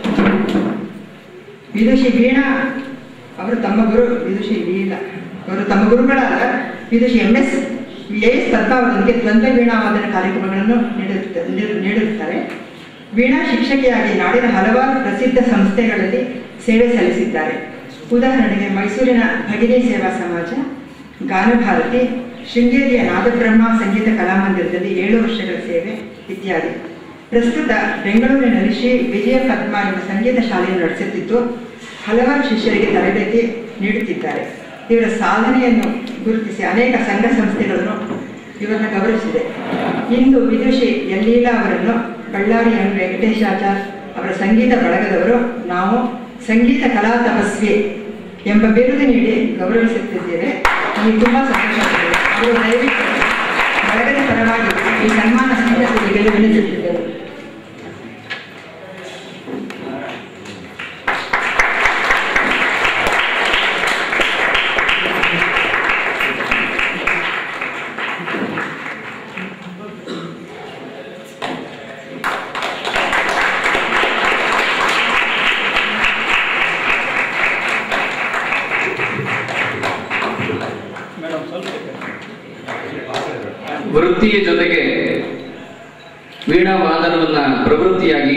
ವಿದುಷಿ ವೀಣಾ ಅವರು ತಮ್ಮ ಗುರು ವಿದುಷಿ ಲೀಲಾ ಅವರು ತಮ್ಮ ಗುರುಗಳಾದ ವಿದುಷಿ M S A S Padma ಅವರೊಂದಿಗೆ ದ್ವಂದ್ವ ವೀಣಾವಾದನ ಕಾರ್ಯಕ್ರಮಗಳನ್ನು ನೀಡಿರುತ್ತ- ನೀಡು- ನೀಡಿರುತ್ತಾರೆ ವೀಣಾ ಶಿಕ್ಷಕಿಯಾಗಿ ನಾಡಿನ ಹಲವಾರು ಪ್ರಸಿದ್ಧ ಸಂಸ್ಥೆಗಳಲ್ಲಿ ಸೇವೆ ಸಲ್ಲಿಸಿದ್ದಾರೆ ಉದಾಹರಣೆಗೆ ಮೈಸೂರಿನ ಭಗಿನಿ ಸೇವಾ ಸಮಾಜ ಗಾನಭಾರತಿ ಶೃಂಗೇರಿಯ ನಾದಬ್ರಹ್ಮ ಸಂಗೀತ ಕಲಾಮಂದಿರದಲ್ಲಿ ಏಳು ವರ್ಷಗಳ ಸೇವೆ ಇತ್ಯಾದಿ ಪ್ರಸ್ತುತ ಬೆಂಗಳೂರಿನಲ್ಲಿ ಶ್ರೀ ವಿಜಯ ಪದ್ಮ ಎಂಬ ಸಂಗೀತ ಶಾಲೆಯನ್ನು ನಡೆಸುತ್ತಿದ್ದು ಹಲವಾರು ಶಿಷ್ಯರಿಗೆ ತರಬೇತಿ ನೀಡುತ್ತಿದ್ದಾರೆ ಇವರ ಸಾಧನೆಯನ್ನು ಗುರುತಿಸಿ ಅನೇಕ ಸಂಘ ಸಂಸ್ಥೆಗಳನ್ನು ಇವರನ್ನು ಗೌರವಿಸಿದೆ ಇಂದು ವಿದುಷಿ ಎಲ್ ಲೀಲಾ ಅವರನ್ನು ಬಳ್ಳಾರಿ ಎಂ ವೆಂಕಟೇಶಾಚಾರ್ ಅವರ ಸಂಗೀತ ಬಳಗದವರು ನಾವು ಸಂಗೀತ ಕಲಾ ತಪಸ್ವಿ ಎಂಬ ಬಿರುದು ನೀಡಿ ಗೌರವಿಸುತ್ತಿದ್ದೇವೆ ನಮಗೆ ತುಂಬಾ ಸಂತೋಷವಾಗಿದೆ ಅವರು ದಯವಿಟ್ಟು ಬಳಗದ ಪರವಾಗಿ ಈ ಸನ್ಮಾನ ಸ್ವೀಕರಿಸಬೇಕೆಂದು ವಿನಂತಿಸುತ್ತಿದ್ದೇವೆ ಮೇಡಮ್ ಸ್ವಲ್ಪ ವೃತ್ತಿಯ ಜೊತೆಗೆ ವೀಣಾ ವಾದನವನ್ನ ಪ್ರವೃತ್ತಿಯಾಗಿ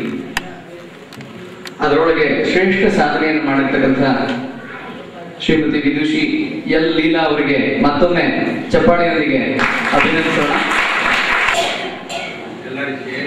ಅದರೊಳಗೆ ಶ್ರೇಷ್ಠ ಸಾಧನೆಯನ್ನು ಮಾಡಿರ್ತಕ್ಕಂಥ ಶ್ರೀಮತಿ ವಿದುಷಿ ಎಲ್ ಲೀಲಾ ಅವರಿಗೆ ಮತ್ತೊಮ್ಮೆ ಚಪ್ಪಾಳೆಯೊಂದಿಗೆ ಅಭಿನಂದಿಸೋಣ ಎಲ್ಲರೂ ಸೇರಿ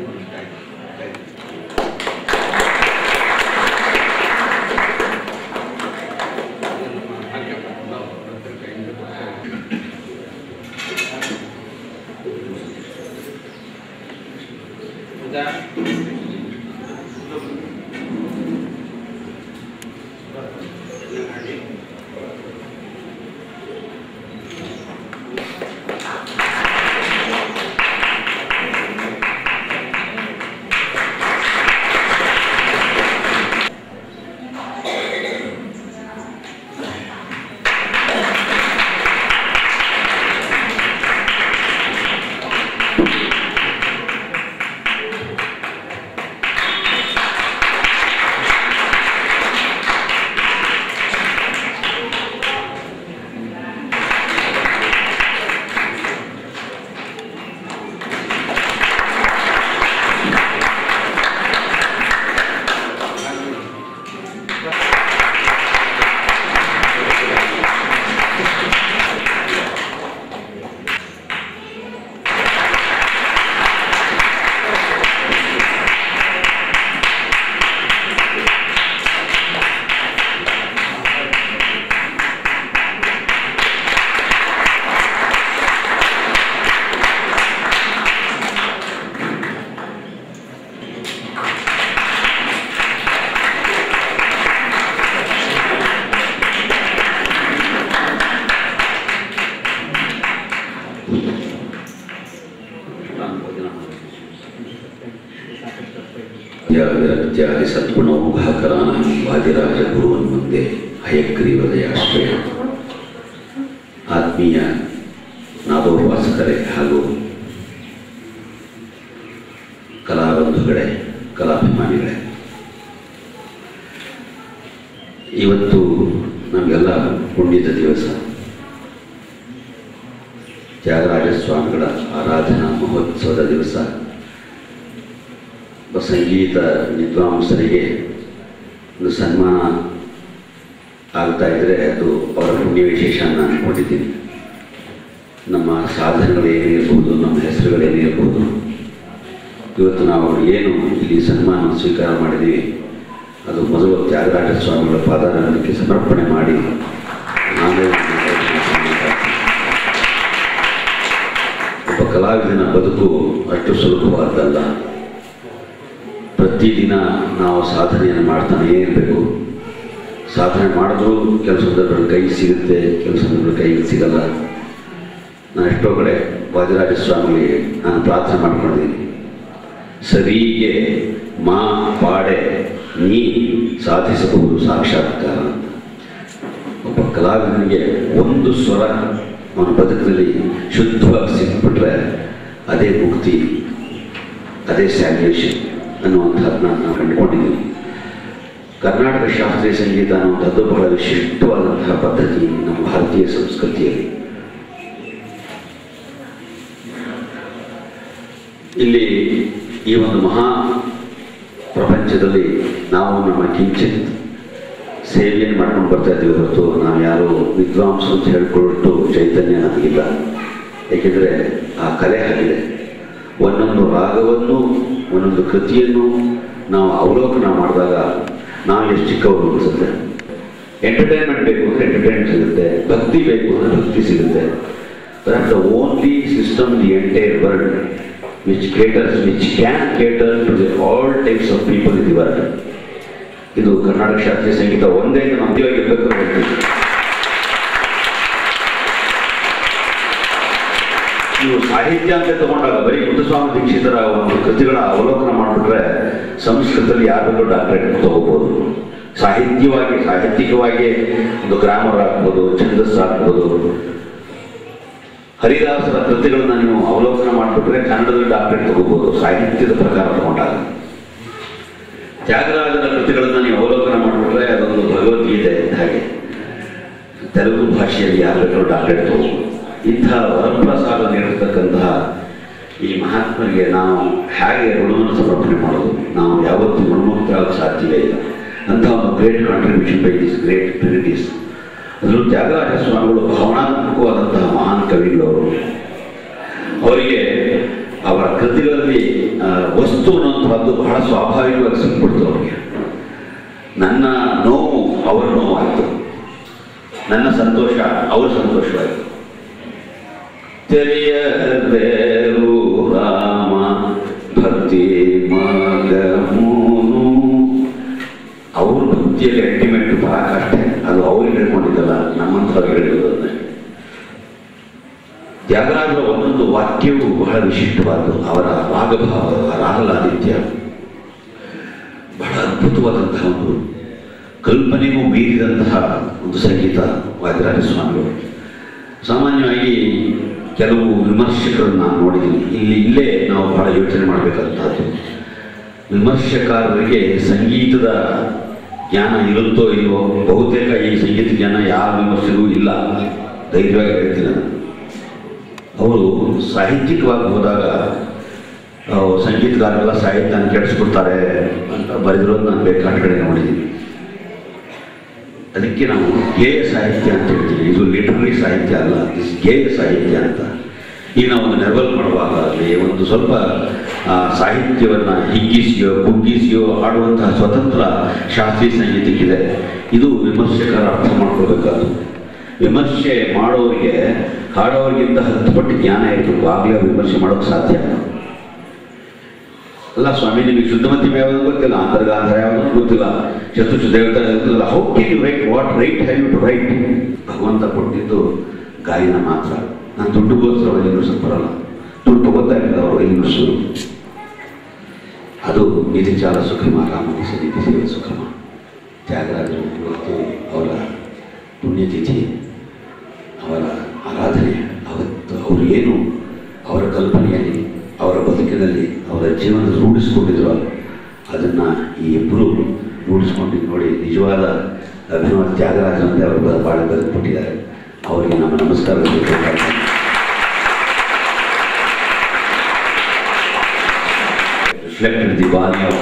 ವಿರಕ್ತ್ಯಾದಿ ಸದ್ಗುಣೋಭಾಕರಾನ ವಾದಿರಾಜ ಗುರುವನ್ ಮುಂದೆ ಹಯಗ್ರೀವದಯಾಶ್ರಯ ಆತ್ಮೀಯ ನಾದೋಪಾಸಕರೇ ಹಾಗೂ ಕಲಾಬಂಧುಗಳೇ ಕಲಾಭಿಮಾನಿಗಳೇ ಇವತ್ತು ನಮಗೆಲ್ಲ ಪುಣ್ಯದ ದಿವಸ ತ್ಯಾಗರಾಜ ಸ್ವಾಮಿಗಳ ಆರಾಧನಾ ಮಹೋತ್ಸವದ ದಿವಸ ಒಬ್ಬ ಸಂಗೀತ ವಿದ್ವಾಂಸರಿಗೆ ಒಂದು ಸನ್ಮಾನ ಆಗ್ತಾ ಇದ್ದರೆ ಅದು ಅವರ ಪುಣ್ಯ ವಿಶೇಷ ಅಂತ ನಾನು ಅಂದ್ಕೊಂಡಿದ್ದೀನಿ ನಮ್ಮ ಸಾಧನೆಗಳು ಏನಿರ್ಬೋದು ನಮ್ಮ ಹೆಸರುಗಳೇನಿರ್ಬೋದು ಇವತ್ತು ನಾವು ಏನು ಇಲ್ಲಿ ಸನ್ಮಾನ ಸ್ವೀಕಾರ ಮಾಡಿದ್ದೀವಿ ಅದು ಮೊದಲು ತ್ಯಾಗರಾಜ ಸ್ವಾಮಿಗಳ ಪಾದಾರಕ್ಕೆ ಸಮರ್ಪಣೆ ಮಾಡಿ ಆಮೇಲೆ ಒಬ್ಬ ಕಲಾವಿದನ ಬದುಕು ಅಷ್ಟು ಸುಲಭವಾದ್ದಲ್ಲ ಪ್ರತಿದಿನ ನಾವು ಸಾಧನೆಯನ್ನು ಮಾಡ್ತಾನೆ ಇರಬೇಕು ಸಾಧನೆ ಮಾಡಿದ್ರೂ ಕೆಲವು ಸಂದರ್ಭದಲ್ಲಿ ಕೈ ಸಿಗುತ್ತೆ ಕೆಲವು ಸಂದರ್ಭದಲ್ಲಿ ಕೈ ಸಿಗಲ್ಲ ನಾನು ಎಷ್ಟೋ ಕಡೆ ವಾದಿರಾಜ ಸ್ವಾಮಿಗೆ ನಾನು ಪ್ರಾರ್ಥನೆ ಮಾಡ್ಕೊಂಡಿದ್ದೀನಿ ಸರಿಗೆ ಮಾ ಪಾಡೆ ನೀ ಸಾಧಿಸಬಹುದು ಸಾಕ್ಷಾತ್ಕಾರ ಅಂತ ಒಬ್ಬ ಕಲಾವಿದನಿಗೆ ಒಂದು ಸ್ವರ ಅವನ ಬದುಕಿನಲ್ಲಿ ಶುದ್ಧವಾಗಿ ಸಿಕ್ಬಿಟ್ರೆ ಅದೇ ಮುಕ್ತಿ ಅದೇ ಸ್ಯಾಲ್ವೇಷನ್ ಅನ್ನುವಂಥದ್ದನ್ನ ನಾವು ಕಂಡುಕೊಂಡಿದ್ದೀವಿ ಕರ್ನಾಟಕ ಶಾಸ್ತ್ರೀಯ ಸಂಗೀತ ಅನ್ನುವಂಥದ್ದು ಬಹಳ ವಿಶಿಷ್ಟವಾದಂತಹ ಪದ್ಧತಿ ನಮ್ಮ ಭಾರತೀಯ ಸಂಸ್ಕೃತಿಯಲ್ಲಿ ಇಲ್ಲಿ ಈ ಒಂದು ಮಹಾ ಪ್ರಪಂಚದಲ್ಲಿ ನಾವು ನಮ್ಮ ಕಿಂಚಿತ್ ಸೇವೆಯನ್ನು ಮಾಡ್ಕೊಂಡು ಬರ್ತಾ ಇದ್ದೀವಿ ಹೊರತು ನಾವು ಯಾರು ವಿದ್ವಾಂಸರು ಅಂತ ಹೇಳ್ಕೊಟ್ಟು ಚೈತನ್ಯ ನಮಗಿಲ್ಲ ಏಕೆಂದರೆ ಆ ಕಲೆ ಆಗಿದೆ ಒಂದೊಂದು ರಾಗವನ್ನು ಒಂದೊಂದು ಕೃತಿಯನ್ನು ನಾವು ಅವಲೋಕನ ಮಾಡಿದಾಗ ನಾವು ಎಷ್ಟು ಚಿಕ್ಕವರು ಅನಿಸುತ್ತೆ ಎಂಟರ್ಟೈನ್ಮೆಂಟ್ ಬೇಕು ಅಂದರೆ ಎಂಟರ್ಟೈನ್ಮೆಂಟ್ ಸಿಗುತ್ತೆ ಭಕ್ತಿ ಬೇಕು ಅಂದರೆ ಭಕ್ತಿ ಸಿಗುತ್ತೆ that the only system the entire world which caters which can cater to the all types of people in the world ಇದು ಕರ್ನಾಟಕ ಶಾಸ್ತ್ರೀಯ ಸಂಗೀತ ಒಂದೇ ನಮ್ಮದಿಯಾಗಿರ್ಬೇಕು ಅಂತ ಹೇಳ್ತೀವಿ ನೀವು ಸಾಹಿತ್ಯ ಅಂತ ತಗೊಂಡಾಗ ಬರೀ ಮುತ್ತುಸ್ವಾಮಿ ದೀಕ್ಷಿತರ ಒಂದು ಕೃತಿಗಳ ಅವಲೋಕನ ಮಾಡಿಬಿಟ್ರೆ ಸಂಸ್ಕೃತದಲ್ಲಿ ಯಾರಿಗೂ ಡಾಕ್ಟರೇಟ್ ತಗೋಬಹುದು ಸಾಹಿತ್ಯವಾಗಿ ಸಾಹಿತ್ಯಿಕವಾಗಿ ಒಂದು ಗ್ರಾಮರ್ ಹಾಕ್ಬೋದು ಛಂದಸ್ಸು ಹಾಕ್ಬೋದು ಹರಿದಾಸರ ಕೃತಿಗಳನ್ನ ನೀವು ಅವಲೋಕನ ಮಾಡಿಬಿಟ್ರೆ ಕನ್ನಡದಲ್ಲಿ ಡಾಕ್ಟರೇಟ್ ತಗೋಬಹುದು ಸಾಹಿತ್ಯದ ಪ್ರಕಾರ ತಗೊಂಡಾಗ ತ್ಯಾಗರಾಜನ ಕೃತಿಗಳನ್ನ ನೀವು ಅವಲೋಕನ ಮಾಡಿಬಿಟ್ರೆ ಅದೊಂದು ಭಗವದ್ಗೀತೆ ಇದ್ದ ಹಾಗೆ ತೆಲುಗು ಭಾಷೆಯಲ್ಲಿ ಯಾರು ಬೇಕಾದ್ರೂ ಡಾಕ್ಟರೇಟ್ ತಗೋಬಹುದು ಇಂಥ ವರಪ್ರಸಾದ ನೀಡಿರ್ತಕ್ಕಂತಹ ಈ ಮಹಾತ್ಮರಿಗೆ ನಾವು ಹೇಗೆ ಋಣವನ್ನು ಸಮರ್ಪಣೆ ಮಾಡೋದು ನಾವು ಯಾವತ್ತೂ ಋಣಮುಕ್ತರಾಗಕ್ಕೆ ಸಾಧ್ಯವೇ ಇಲ್ಲ ಅಂತ ಒಂದು great contribution by this great trinities ಅದರಲ್ಲೂ ತ್ಯಾಗರಾಜ ಸ್ವಾಮಿಗಳು ಭಾವನಾತ್ಮಕವಾದಂತಹ ಮಹಾನ್ ಕವಿಗಳವರು ಅವರಿಗೆ ಅವರ ಕೃತಿಗಳಲ್ಲಿ ಆ, ವಸ್ತು ಅನ್ನುವಂಥದ್ದು ಬಹಳ ಸ್ವಾಭಾವಿಕವಾಗಿ ಸಿಕ್ಬಿಡ್ತು ಅವರಿಗೆ ನನ್ನ ನೋವು ಅವರ ನೋವಾಯಿತು ನನ್ನ ಸಂತೋಷ ಅವ್ರ ಸಂತೋಷವಾಯಿತು ತೆರೆಯಬೇರು ರಾಮ ಭಕ್ತಿ ಮಗಮೂನು ಅವ್ರ ಭಕ್ತಿಯಲ್ಲಿ ಅಲ್ಟಿಮೇಟ್ ಪರಾಕಾಷ್ಠೆ ಅದು ಅವ್ರಿಗೆ ಹೇಳ್ಕೊಂಡಿದ್ದಲ್ಲ ನಮ್ಮಂಥವ್ರಿಗೆ ಹೇಳಿರೋದನ್ನೇ ತ್ಯಾಗರಾಜರ ಒಂದೊಂದು ವಾಕ್ಯವೂ ಬಹಳ ವಿಶಿಷ್ಟವಾದ್ದು ಅವರ ರಾಗಭಾವ ರಾಗಲಾದಿತ್ಯ ಬಹಳ ಅದ್ಭುತವಾದಂತಹ ಒಂದು ಕಲ್ಪನೆಗೂ ಮೀರಿದಂತಹ ಒಂದು ಸಂಗೀತ ವಾದಿರಾಜ ಸ್ವಾಮಿಗಳು ಸಾಮಾನ್ಯವಾಗಿ ಕೆಲವು ವಿಮರ್ಶಕರನ್ನು ನಾನು ನೋಡಿದ್ದೀನಿ ಇಲ್ಲಿ ಇಲ್ಲೇ ನಾವು ಬಹಳ ಯೋಚನೆ ಮಾಡಬೇಕಾದಂತಹದ್ದು ವಿಮರ್ಶಕರಿಗೆ ಸಂಗೀತದ ಜ್ಞಾನ ಇರುತ್ತೋ ಇಲ್ವೋ ಬಹುತೇಕ ಈ ಸಂಗೀತ ಜ್ಞಾನ ಯಾವ ವಿಮರ್ಶೆಗೂ ಇಲ್ಲ ಧೈರ್ಯವಾಗಿ ಹೇಳ್ತೀನಿ ನಾನು ಅವರು ಸಾಹಿತ್ಯಿಕವಾಗಿ ಹೋದಾಗ ಆ, ಸಂಗೀತಗಾರರೆಲ್ಲ ಸಾಹಿತ್ಯನ ಕೆಡಿಸ್ಬಿಡ್ತಾರೆ ಅಂತ ಬರೆದಿರೋದು ನಾನು ಬೇಕಾದ ಕಡೆ ನೋಡಿದ್ದೀನಿ ಅದಕ್ಕೆ ನಾವು ಗೇಯ ಸಾಹಿತ್ಯ ಅಂತ ಹೇಳ್ತೀವಿ ಇದು ಲಿಟರರಿ ಸಾಹಿತ್ಯ ಅಲ್ಲ ದಿಸ್ ಗೇಯ ಸಾಹಿತ್ಯ ಅಂತ ಈಗ ನಾವು ಒಂದು ನೆರವಲ್ ಮಾಡುವಾಗ ಅಲ್ಲಿ ಒಂದು ಸ್ವಲ್ಪ ಆ, ಸಾಹಿತ್ಯವನ್ನ ಹಿಗ್ಗಿಸಿಯೋ ಕುಗ್ಗಿಸಿಯೋ ಆಡುವಂತಹ ಸ್ವತಂತ್ರ ಶಾಸ್ತ್ರೀಯ ಸಂಗೀತಕ್ಕಿದೆ ಇದು ವಿಮರ್ಶಕರ ಅರ್ಥ ಮಾಡ್ಕೋಬೇಕಾದ್ದು ವಿಮರ್ಶೆ ಮಾಡೋರಿಗೆ ಹಾಡೋರಿಗಿಂತ ಹತ್ತು ಪಟ್ಟು ಜ್ಞಾನ ಇರಬೇಕು ಆಗಲೇ ವಿಮರ್ಶೆ ಮಾಡೋಕ್ಕೆ ಸಾಧ್ಯ ಅಲ್ಲ ಸ್ವಾಮಿ ನಿಮಗೆ ಶುದ್ಧಮತಿ ಯಾವುದು ಗೊತ್ತಿಲ್ಲ ಅಂತರ್ಗಾಂಧ ಯಾವುದು ಗೊತ್ತಿಲ್ಲ ಚತುರ್ಥ ದೇವತೆ ಗೊತ್ತಿಲ್ಲ how can you write what write have you to write ಭಗವಂತ ಕೊಟ್ಟಿದ್ದು ಗಾಯನ ಮಾತ್ರ ನಾನು ದುಡ್ಡುಗೋಸ್ಕರ ವೈಲಿನಿಸಕ್ಕೆ ಬರಲ್ಲ ದುಡ್ಡು ತಗೋತಾ ಇಲ್ಲ ಅವರು ವೈಲಿನಿಸೋದು ಅದು ನಿಧಿ ಚಾಲ ಸುಖಮ ರಾಮನಿಸ ನಿಧಿ ಸೇವೆ ಸುಖಮ ತ್ಯಾಗರಾಜರು ಇವತ್ತು ಅವರ ಪುಣ್ಯತಿಥಿ ಅವರ ಆರಾಧನೆ ಅವತ್ತು ಅವರು ಏನು ಅವರ ಕಲ್ಪನೆಯಲ್ಲಿ ಅವರ ಬದುಕಿನಲ್ಲಿ ಅವರ ಜೀವನದಲ್ಲಿ ರೂಢಿಸ್ಕೊಂಡಿದ್ರು ಅದನ್ನು ಈ ಇಬ್ಬರು ರೂಢಿಸ್ಕೊಂಡಿದ್ದು ನೋಡಿ ನಿಜವಾದ ಅಭಿನವ ತ್ಯಾಗರಾಜರಂತೆ ಅವರು ಬ- ಬಾಳ ಬದುಕ್ಬಿಟ್ಟಿದ್ದಾರೆ ಅವರಿಗೆ ನಮ್ಮ ನಮಸ್ಕಾರ ರಿಫ್ಲೆಕ್ಟೆಡ್ ದಿ ಬಾನಿ ಆಫ್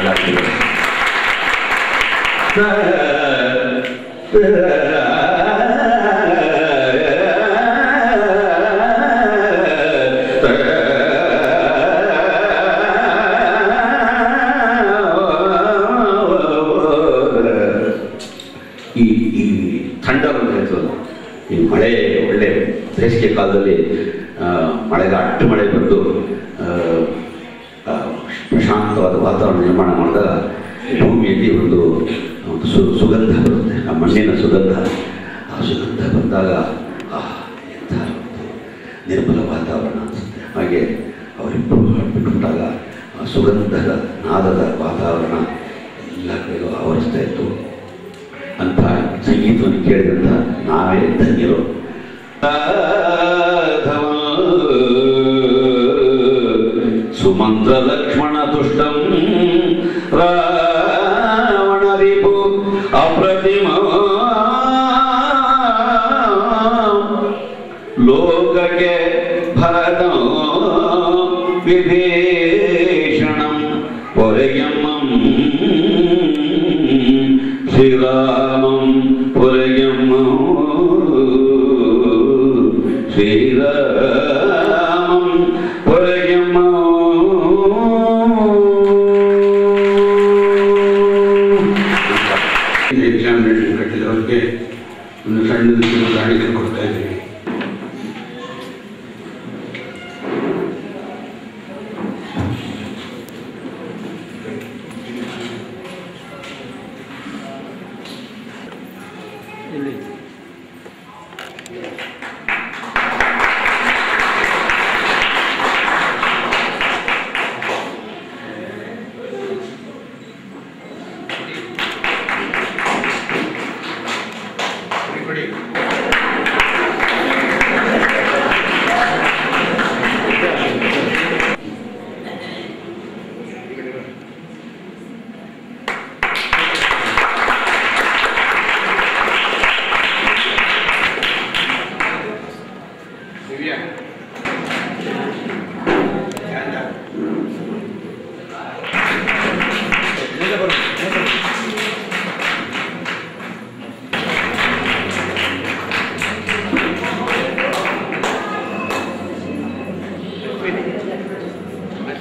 ಈ ಈ ಥಂಡರ್ ಅಂತ ಹೇಳ್ತಲ್ಲ ಈ ಮಳೆ ಒಳ್ಳೆ ಬೇಸಿಗೆ ಕಾಲದಲ್ಲಿ ಆ, ಮಳೆಗ ಅಟ್ಟು ಮಳೆ ಬಂದು ಆ, ಆ, ಪ್ರಶಾಂತವಾದ ವಾತಾವರಣ ನಿರ್ಮಾಣ ಮಾಡಿದಾಗ ಭೂಮಿಯಲ್ಲಿ ಒಂದು ಒಂದು ಸು ಸುಗಂಧ ಬರುತ್ತೆ ಆ ಮಣ್ಣಿನ ಸುಗಂಧ ಆ ಸುಗಂಧ ಬಂದಾಗ ಆ ಎಂಥ ಒಂದು ನಿರ್ಮಲ ವಾತಾವರಣ ಅನಿಸುತ್ತೆ ಹಾಗೆ ಅವರಿಬ್ಬರು ಹಾಡ್ಬಿಟ್ಟಾಗ ಆ ಸುಗಂಧದ ನಾದದ ವಾತಾವರಣ ಎಲ್ಲ ಕಡೆಗೂ ಆವರಿಸ್ತಾ ಇತ್ತು ಅಂತ ಸಂಗೀತವನ್ನು ಕೇಳಿದಂಥ ನಾವೇ ಧನ್ಯರು ಸುಮಂತ್ರ ಲಕ್ಷ್ಮಣ ತುಷ್ಟಂ ರಾವಣ ರಿಪು ಅಪ್ರತಿಮ ಲೋಕಕ್ಕೆ ಭರತ ವಿಭೀಷಣಂ ಪೊರೆಯಮ್ಮಂ ಶ್ರೀರಾಮಂ ಪೊರೆಯಮ್ಮಂ ಶ್ರೀರಾಮಂ ಪೊರೆಯಮ್ಮಂ ಎಕ್ಸಾಮಿನೇಷನ್ ಕಟ್ಟಿದವ್ರಿಗೆ ಒಂದು ಸಣ್ಣದ ಗಾಡಿ ಕೊಡ್ತಾ ಇದ್ದೀವಿ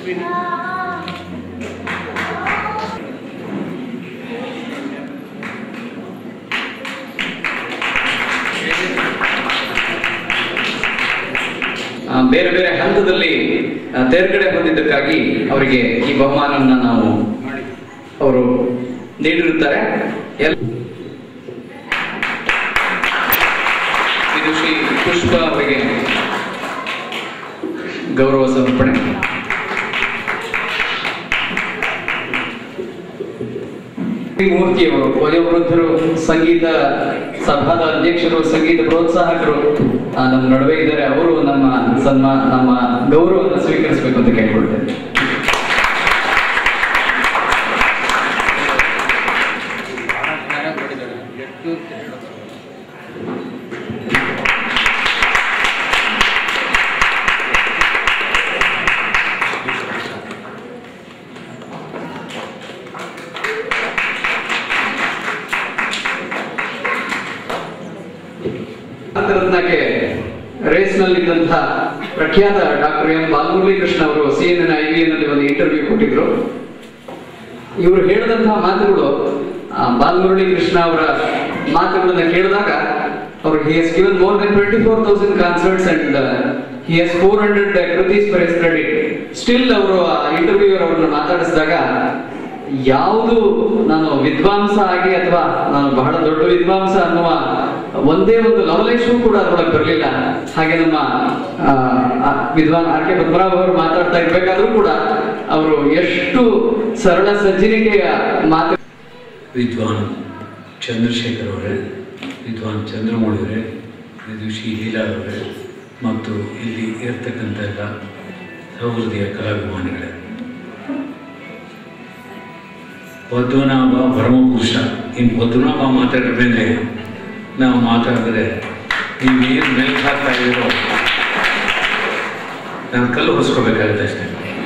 ಆ, ಬೇರೆ ಬೇರೆ ಹಂತದಲ್ಲಿ ಆ, ತೇರ್ಗಡೆ ಹೊಂದಿದ್ದಕ್ಕಾಗಿ ಅವರಿಗೆ ಈ ಬಹುಮಾನವನ್ನ ನಾವು ಅವರು ನೀಡಿರುತ್ತಾರೆ ಎಲ್ ಇದು ಶ್ರೀ ಪುಷ್ಪ ಅವರಿಗೆ ಗೌರವ ಸಮರ್ಪಣೆ ಶ್ರೀ ಮೂರ್ತಿಯವರು ವಯೋವೃದ್ಧರು ಸಂಗೀತ ಸಭಾದ ಅಧ್ಯಕ್ಷರು ಸಂಗೀತ ಪ್ರೋತ್ಸಾಹಕರು ಆ, ನಮ್ಮ ನಡುವೆ ಇದ್ದಾರೆ ಅವರು ನಮ್ಮ ಸನ್ಮಾನ ನಮ್ಮ ಗೌರವವನ್ನು ಸ್ವೀಕರಿಸಬೇಕು ಅಂತ ಕೇಳ್ಕೊಳ್ತೇನೆ ಭಾರತರತ್ನಕ್ಕೆ ರೇಸ್ನಲ್ಲಿದ್ದಂತಹ ಪ್ರಖ್ಯಾತ ಡಾಕ್ಟರ್ ಎಂ ಬಾಲಮುರಳಿ ಕೃಷ್ಣ ಅವರು ಸಿ ಎನ್ ಐ ನಲ್ಲಿ ಒಂದು ಇಂಟರ್ವ್ಯೂ ಕೊಟ್ಟಿದ್ರು ಇವರು ಹೇಳಿದಂತಹ ಮಾತುಗಳು ಆ, ಬಾಲಮುರಳಿ ಕೃಷ್ಣ ಅವರ ಮಾತುಗಳನ್ನ ಕೇಳಿದಾಗ ಅವರು he has given more than twenty four thousand concerts and he has four hundred kritis for his credit still ಅವರು ಆ ಇಂಟರ್ವ್ಯೂ ಅವರನ್ನ ಮಾತಾಡಿಸಿದಾಗ ಯಾವುದು ನಾನು ವಿದ್ವಾಂಸ ಆಗಿ ಅಥವಾ ನಾನು ಬಹಳ ದೊಡ್ಡ ವಿದ್ವಾಂಸ ಅನ್ನುವ ಒಂದೇ ಒಂದು ಲವಲೇಶವೂ ಕೂಡ ಅದರೊಳಗೆ ಬರಲಿಲ್ಲ ಹಾಗೆ ನಮ್ಮ ಆ, ಆ, ವಿದ್ವಾನ್ ಆರ್ ಕೆ ಪದ್ಮನಾಭ ಅವರು ಮಾತಾಡ್ತಾ ಇರ್ಬೇಕಾದ್ರೂ ಕೂಡ ಅವರು ಎಷ್ಟು ಸರಳ ಸಜ್ಜನಿಕೆಯ ಮಾತು ವಿದ್ವಾನ್ ಚಂದ್ರಶೇಖರ್ ಅವರೇ ವಿದ್ವಾನ್ ಚಂದ್ರಮೌಳಿ ಅವರೇ ವಿದುಷಿ ಲೀಲಾ ಅವರೇ ಮತ್ತು ಇಲ್ಲಿ ಇರ್ತಕ್ಕಂಥ ಎಲ್ಲ ಸಹೃದಯ ಕಲಾಭಿಮಾನಿಗಳೇ ಪದ್ಮನಾಭ ಪರಮಪುರುಷ ಇನ್ನು ಪದ್ಮನಾಭ ಮಾತಾಡಿದ ಮೇಲೆ ನಾವು ಮಾತಾಡಿದ್ರೆ ನೀವೇನು ಮೇಲೆ ಹಾಕ್ತಾ ಇದ್ದೀರೋ ನಾನು ಕಲ್ಲು ಹೊಸ್ಕೋಬೇಕಾಗುತ್ತೆ ಅಷ್ಟೇ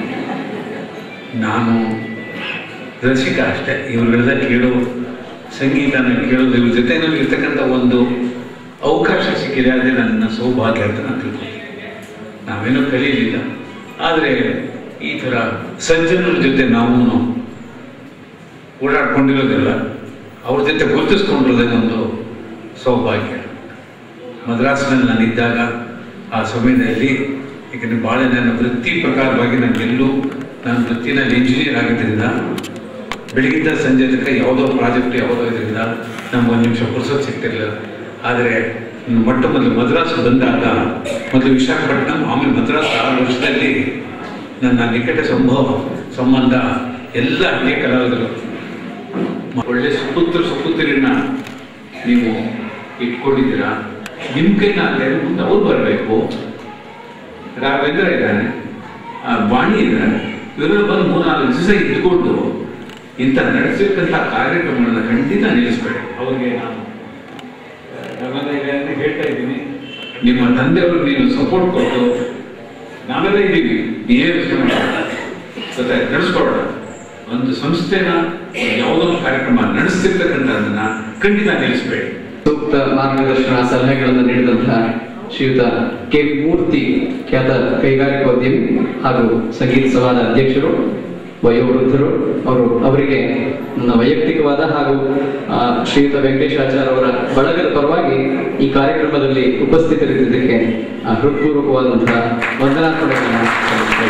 ನಾನು ರಸಿಕ ಅಷ್ಟೇ ಇವ್ರಿಗೆಲ್ಲ ಕೇಳೋ ಸಂಗೀತನ ಕೇಳೋದು ಇವ್ರ ಜೊತೆನಲ್ಲಿ ಇರ್ತಕ್ಕಂಥ ಒಂದು ಅವಕಾಶ ಸಿಕ್ಕಿದೆ ಅದೇ ನನ್ನ ಸೌಭಾಗ್ಯ ಅಂತ ನಾನು ತಿಳ್ಕೊತೀನಿ ನಾವೇನೋ ಕಲೀಲಿಲ್ಲ ಆದರೆ ಈ ಥರ ಸಜ್ಜನರ ಜೊತೆ ನಾವು ಓಡಾಡ್ಕೊಂಡಿರೋದಿಲ್ಲ ಅವ್ರ ಜೊತೆ ಗುರುತಿಸ್ಕೊಂಡಿರೋದೇ ಒಂದು ಸೌಭಾಗ್ಯ ಮದ್ರಾಸ್ನಲ್ಲಿ ನಾನಿದ್ದಾಗ ಆ ಸಮಯದಲ್ಲಿ ಯಾಕಂದರೆ ಭಾಳ ನನ್ನ ವೃತ್ತಿ ಪ್ರಕಾರವಾಗಿ ನನಗೆಲ್ಲೂ ನನ್ನ ವೃತ್ತಿನಲ್ಲಿ ಇಂಜಿನಿಯರ್ ಆಗಿದ್ದರಿಂದ ಬೆಳಗಿಂದ ಸಂಜೆ ತನಕ ಯಾವುದೋ ಪ್ರಾಜೆಕ್ಟ್ ಯಾವುದೋ ಇದರಿಂದ ನಮ್ಗೆ ಒಂದು ನಿಮಿಷ ಪುರ್ಸೊತ್ತು ಸಿಗ್ತಿರಲಿಲ್ಲ ಆದರೆ ಮೊಟ್ಟ ಮೊದಲು ಮದ್ರಾಸ್ ಬಂದಾಗ ಮೊದಲು ವಿಶಾಖಪಟ್ಟಣಂ ಆಮೇಲೆ ಮದ್ರಾಸ್ ಆರು ವರ್ಷದಲ್ಲಿ ನನ್ನ ನಿಕಟ ಸಂಭವ ಸಂಬಂಧ ಎಲ್ಲ ಹಳ್ಳಿ ಕಲಾವಿದರು ಒಳ್ಳೆ ಸುಪುತ್ರ ಸುಪುತ್ರಿನ ನೀವು ಇಟ್ಕೊಂಡಿದ್ದೀರಾ ನಿಮ್ಮ ಕೈನಾದ್ರೆ ಮುಂದೆ ಅವ್ರು ಬರಬೇಕು ರಾಘವೇಂದ್ರ ಇದ್ದಾನೆ ಆ ವಾಣಿ ಇದ್ದಾನೆ ಇವರೆಲ್ಲ ಬಂದು ಮೂರ್ನಾಲ್ಕು ದಿವಸ ಇದ್ಕೊಂಡು ಇಂಥ ನಡೆಸಿರ್ತಂಥ ಕಾರ್ಯಕ್ರಮಗಳನ್ನ ಖಂಡಿತ ನಿಲ್ಲಿಸ್ಬೇಡಿ ಅವ್ರಿಗೆ ನಾನು ರಾಘವೇಂದ್ರ ಇದೆ ಅಂತ ಹೇಳ್ತಾ ಇದ್ದೀನಿ ನಿಮ್ಮ ತಂದೆಯವರು ನೀವು ಸಪೋರ್ಟ್ ಕೊಟ್ಟು ನಾವೆಲ್ಲ ಇದ್ದೀವಿ ನೀವೇ ಯೋಚನೆ ಮಾಡೋಣ ಜೊತೆ ನಡೆಸ್ಕೊಡೋಣ ಒಂದು ಸಂಸ್ಥೆನ ಯಾವುದೋ ಒಂದು ಕಾರ್ಯಕ್ರಮ ನಡೆಸ್ತಿರ್ತಕ್ಕಂಥದ್ದನ್ನ ಖಂಡಿತ ನಿಲ್ಲಿಸ್ಬೇಡಿ ಸೂಕ್ತ ಮಾರ್ಗದರ್ಶನ ಸಲಹೆಗಳನ್ನು ನೀಡಿದಂತಹ ಶ್ರೀಯುತ ಕೆ ವಿ ಮೂರ್ತಿ ಖ್ಯಾತ ಕೈಗಾರಿಕೋದ್ಯಮಿ ಹಾಗೂ ಸಂಗೀತ ಸಭಾದ ಅಧ್ಯಕ್ಷರು ವಯೋವೃದ್ಧರು ಅವರು ಅವರಿಗೆ ನನ್ನ ವೈಯಕ್ತಿಕವಾದ ಹಾಗೂ ಆ, ಶ್ರೀಯುತ ವೆಂಕಟೇಶಾಚಾರ್ಯ ಅವರ ಬಳಗದ ಪರವಾಗಿ ಈ ಕಾರ್ಯಕ್ರಮದಲ್ಲಿ ಉಪಸ್ಥಿತರಿದ್ದಕ್ಕೆ ಆ, ಹೃತ್ಪೂರ್ವಕವಾದಂತಹ ವಂದನಾರ್ಪಣೆಗಳನ್ನು ಸಲ್ಲಿಸುತ್ತೇನೆ.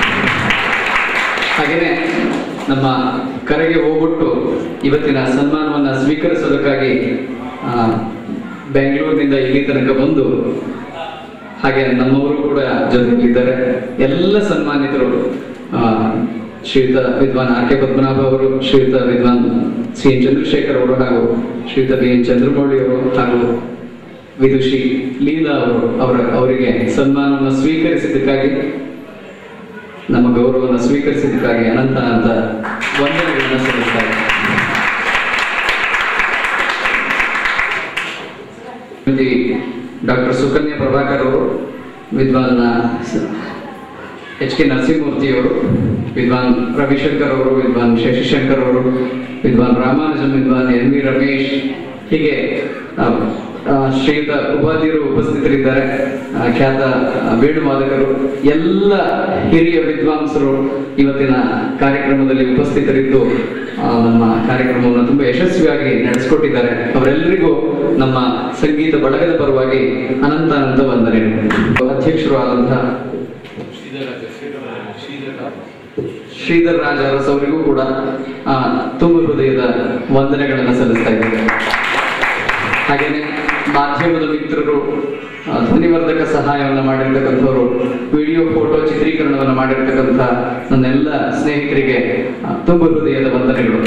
ಹಾಗೆಯೇ ನಮ್ಮ ಕರೆಗೆ ಹೋಗ್ಬಿಟ್ಟು ಇವತ್ತಿನ ಸನ್ಮಾನವನ್ನ ಸ್ವೀಕರಿಸೋದಕ್ಕಾಗಿ ಆ, ಬೆಂಗಳೂರಿನಿಂದ ಇಲ್ಲಿ ತನಕ ಬಂದು ಹಾಗೆ ನಮ್ಮವರು ಕೂಡ ಜೊತೆಯಲ್ಲಿದ್ದಾರೆ ಎಲ್ಲ ಸನ್ಮಾನಿತರು ಆ, ಶ್ರೀಯುತ ವಿದ್ವಾನ್ ಆರ್ ಕೆ ಪದ್ಮನಾಭ ಅವರು ಶ್ರೀಯುತ ವಿದ್ವಾನ್ ಸಿ ಎನ್ ಚಂದ್ರಶೇಖರ್ ಅವರು ಹಾಗೂ ಶ್ರೀಯುತ ಬಿ ಎನ್ ಚಂದ್ರಮೌಳಿ ಅವರು ಹಾಗೂ ವಿದುಷಿ ಲೀಲಾ ಅವರು ಅವರ ಅವರಿಗೆ ಸನ್ಮಾನವನ್ನು ಸ್ವೀಕರಿಸಿದ್ದಕ್ಕಾಗಿ ನಮ್ಮ ಗೌರವವನ್ನು ಸ್ವೀಕರಿಸಿದ್ದಕ್ಕಾಗಿ ಅನಂತ ಅನಂತ ವಂದನೆಗಳನ್ನು ಸಲ್ಲಿಸ್ತಾರೆ ಶ್ರೀಮತಿ ಡಾಕ್ಟರ್ ಸುಕನ್ಯಾ ಪ್ರಭಾಕರ್ ಅವರು ವಿದ್ವಾನ್ ಎಚ್ ಕೆ ನರಸಿಂಹಮೂರ್ತಿ ಅವರು ವಿದ್ವಾನ್ ರವಿಶಂಕರ್ ಅವರು ವಿದ್ವಾನ್ ಶಶಿಶಂಕರ್ ಅವರು ವಿದ್ವಾನ್ ರಾಮಾನುಜನ್ ವಿದ್ವಾನ್ ಎನ್ ವಿ ರಮೇಶ್ ಹೀಗೆ ಆ, ಆ, ಶ್ರೀಯುತ ಉಪಾಧ್ಯರು ಉಪಸ್ಥಿತರಿದ್ದಾರೆ ಆ, ಖ್ಯಾತ ಆ, ವೇಣುವಾದಕರು ಎಲ್ಲ ಹಿರಿಯ ವಿದ್ವಾಂಸರು ಇವತ್ತಿನ ಕಾರ್ಯಕ್ರಮದಲ್ಲಿ ಉಪಸ್ಥಿತರಿದ್ದು ಆ, ನಮ್ಮ ಕಾರ್ಯಕ್ರಮವನ್ನು ತುಂಬಾ ಯಶಸ್ವಿಯಾಗಿ ನಡೆಸಿಕೊಟ್ಟಿದ್ದಾರೆ ಅವರೆಲ್ಲರಿಗೂ ನಮ್ಮ ಸಂಗೀತ ಬಳಗದ ಪರವಾಗಿ ಅನಂತ ಅನಂತ ವಂದನೆಗಳು ಅಧ್ಯಕ್ಷರು ಆದಂತಹ ಶ್ರೀಧರ್ ರಾಜ ಅರಸ್ ಅವರಿಗೂ ಕೂಡ ಆ, ತುಂಬ ಹೃದಯದ ವಂದನೆಗಳನ್ನು ಸಲ್ಲಿಸ್ತಾ ಇದ್ದಾರೆ ಹಾಗೇನೆ ಮಾಧ್ಯಮದ ಮಿತ್ರರು ಆ, ಧ್ವನಿವರ್ಧಕ ಸಹಾಯವನ್ನು ಮಾಡಿರ್ತಕ್ಕಂಥವರು ವಿಡಿಯೋ ಫೋಟೋ ಚಿತ್ರೀಕರಣವನ್ನು ಮಾಡಿರ್ತಕ್ಕಂಥ ನನ್ನೆಲ್ಲ ಸ್ನೇಹಿತರಿಗೆ ಆ, ತುಂಬ ಹೃದಯದ ವಂದನೆಗಳು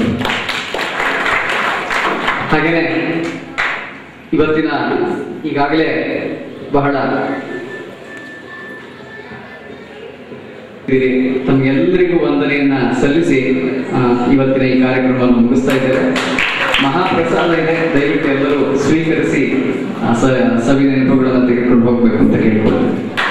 ಹಾಗೇನೆ ಇವತ್ತಿನ ಈಗಾಗಲೇ ಬಹಳ ಇದ್ದೀರಿ. ತಮ್ಗೆಲ್ಲರಿಗೂ ವಂದನೆಯನ್ನ ಸಲ್ಲಿಸಿ ಆ, ಇವತ್ತಿನ ಈ ಕಾರ್ಯಕ್ರಮವನ್ನು ಮುಗಿಸ್ತಾ ಇದ್ದೇವೆ ಮಹಾಪ್ರಸಾದ ಇದೆ ದಯವಿಟ್ಟು ಎಲ್ಲರೂ ಸ್ವೀಕರಿಸಿ ಆ, ಸ- ಸವಿ ನೆನಪುಗಳನ್ನು ತೆಗೆದುಕೊಂಡು ಹೋಗ್ಬೇಕು ಅಂತ ಕೇಳ್ಕೊಳ್ತೇನೆ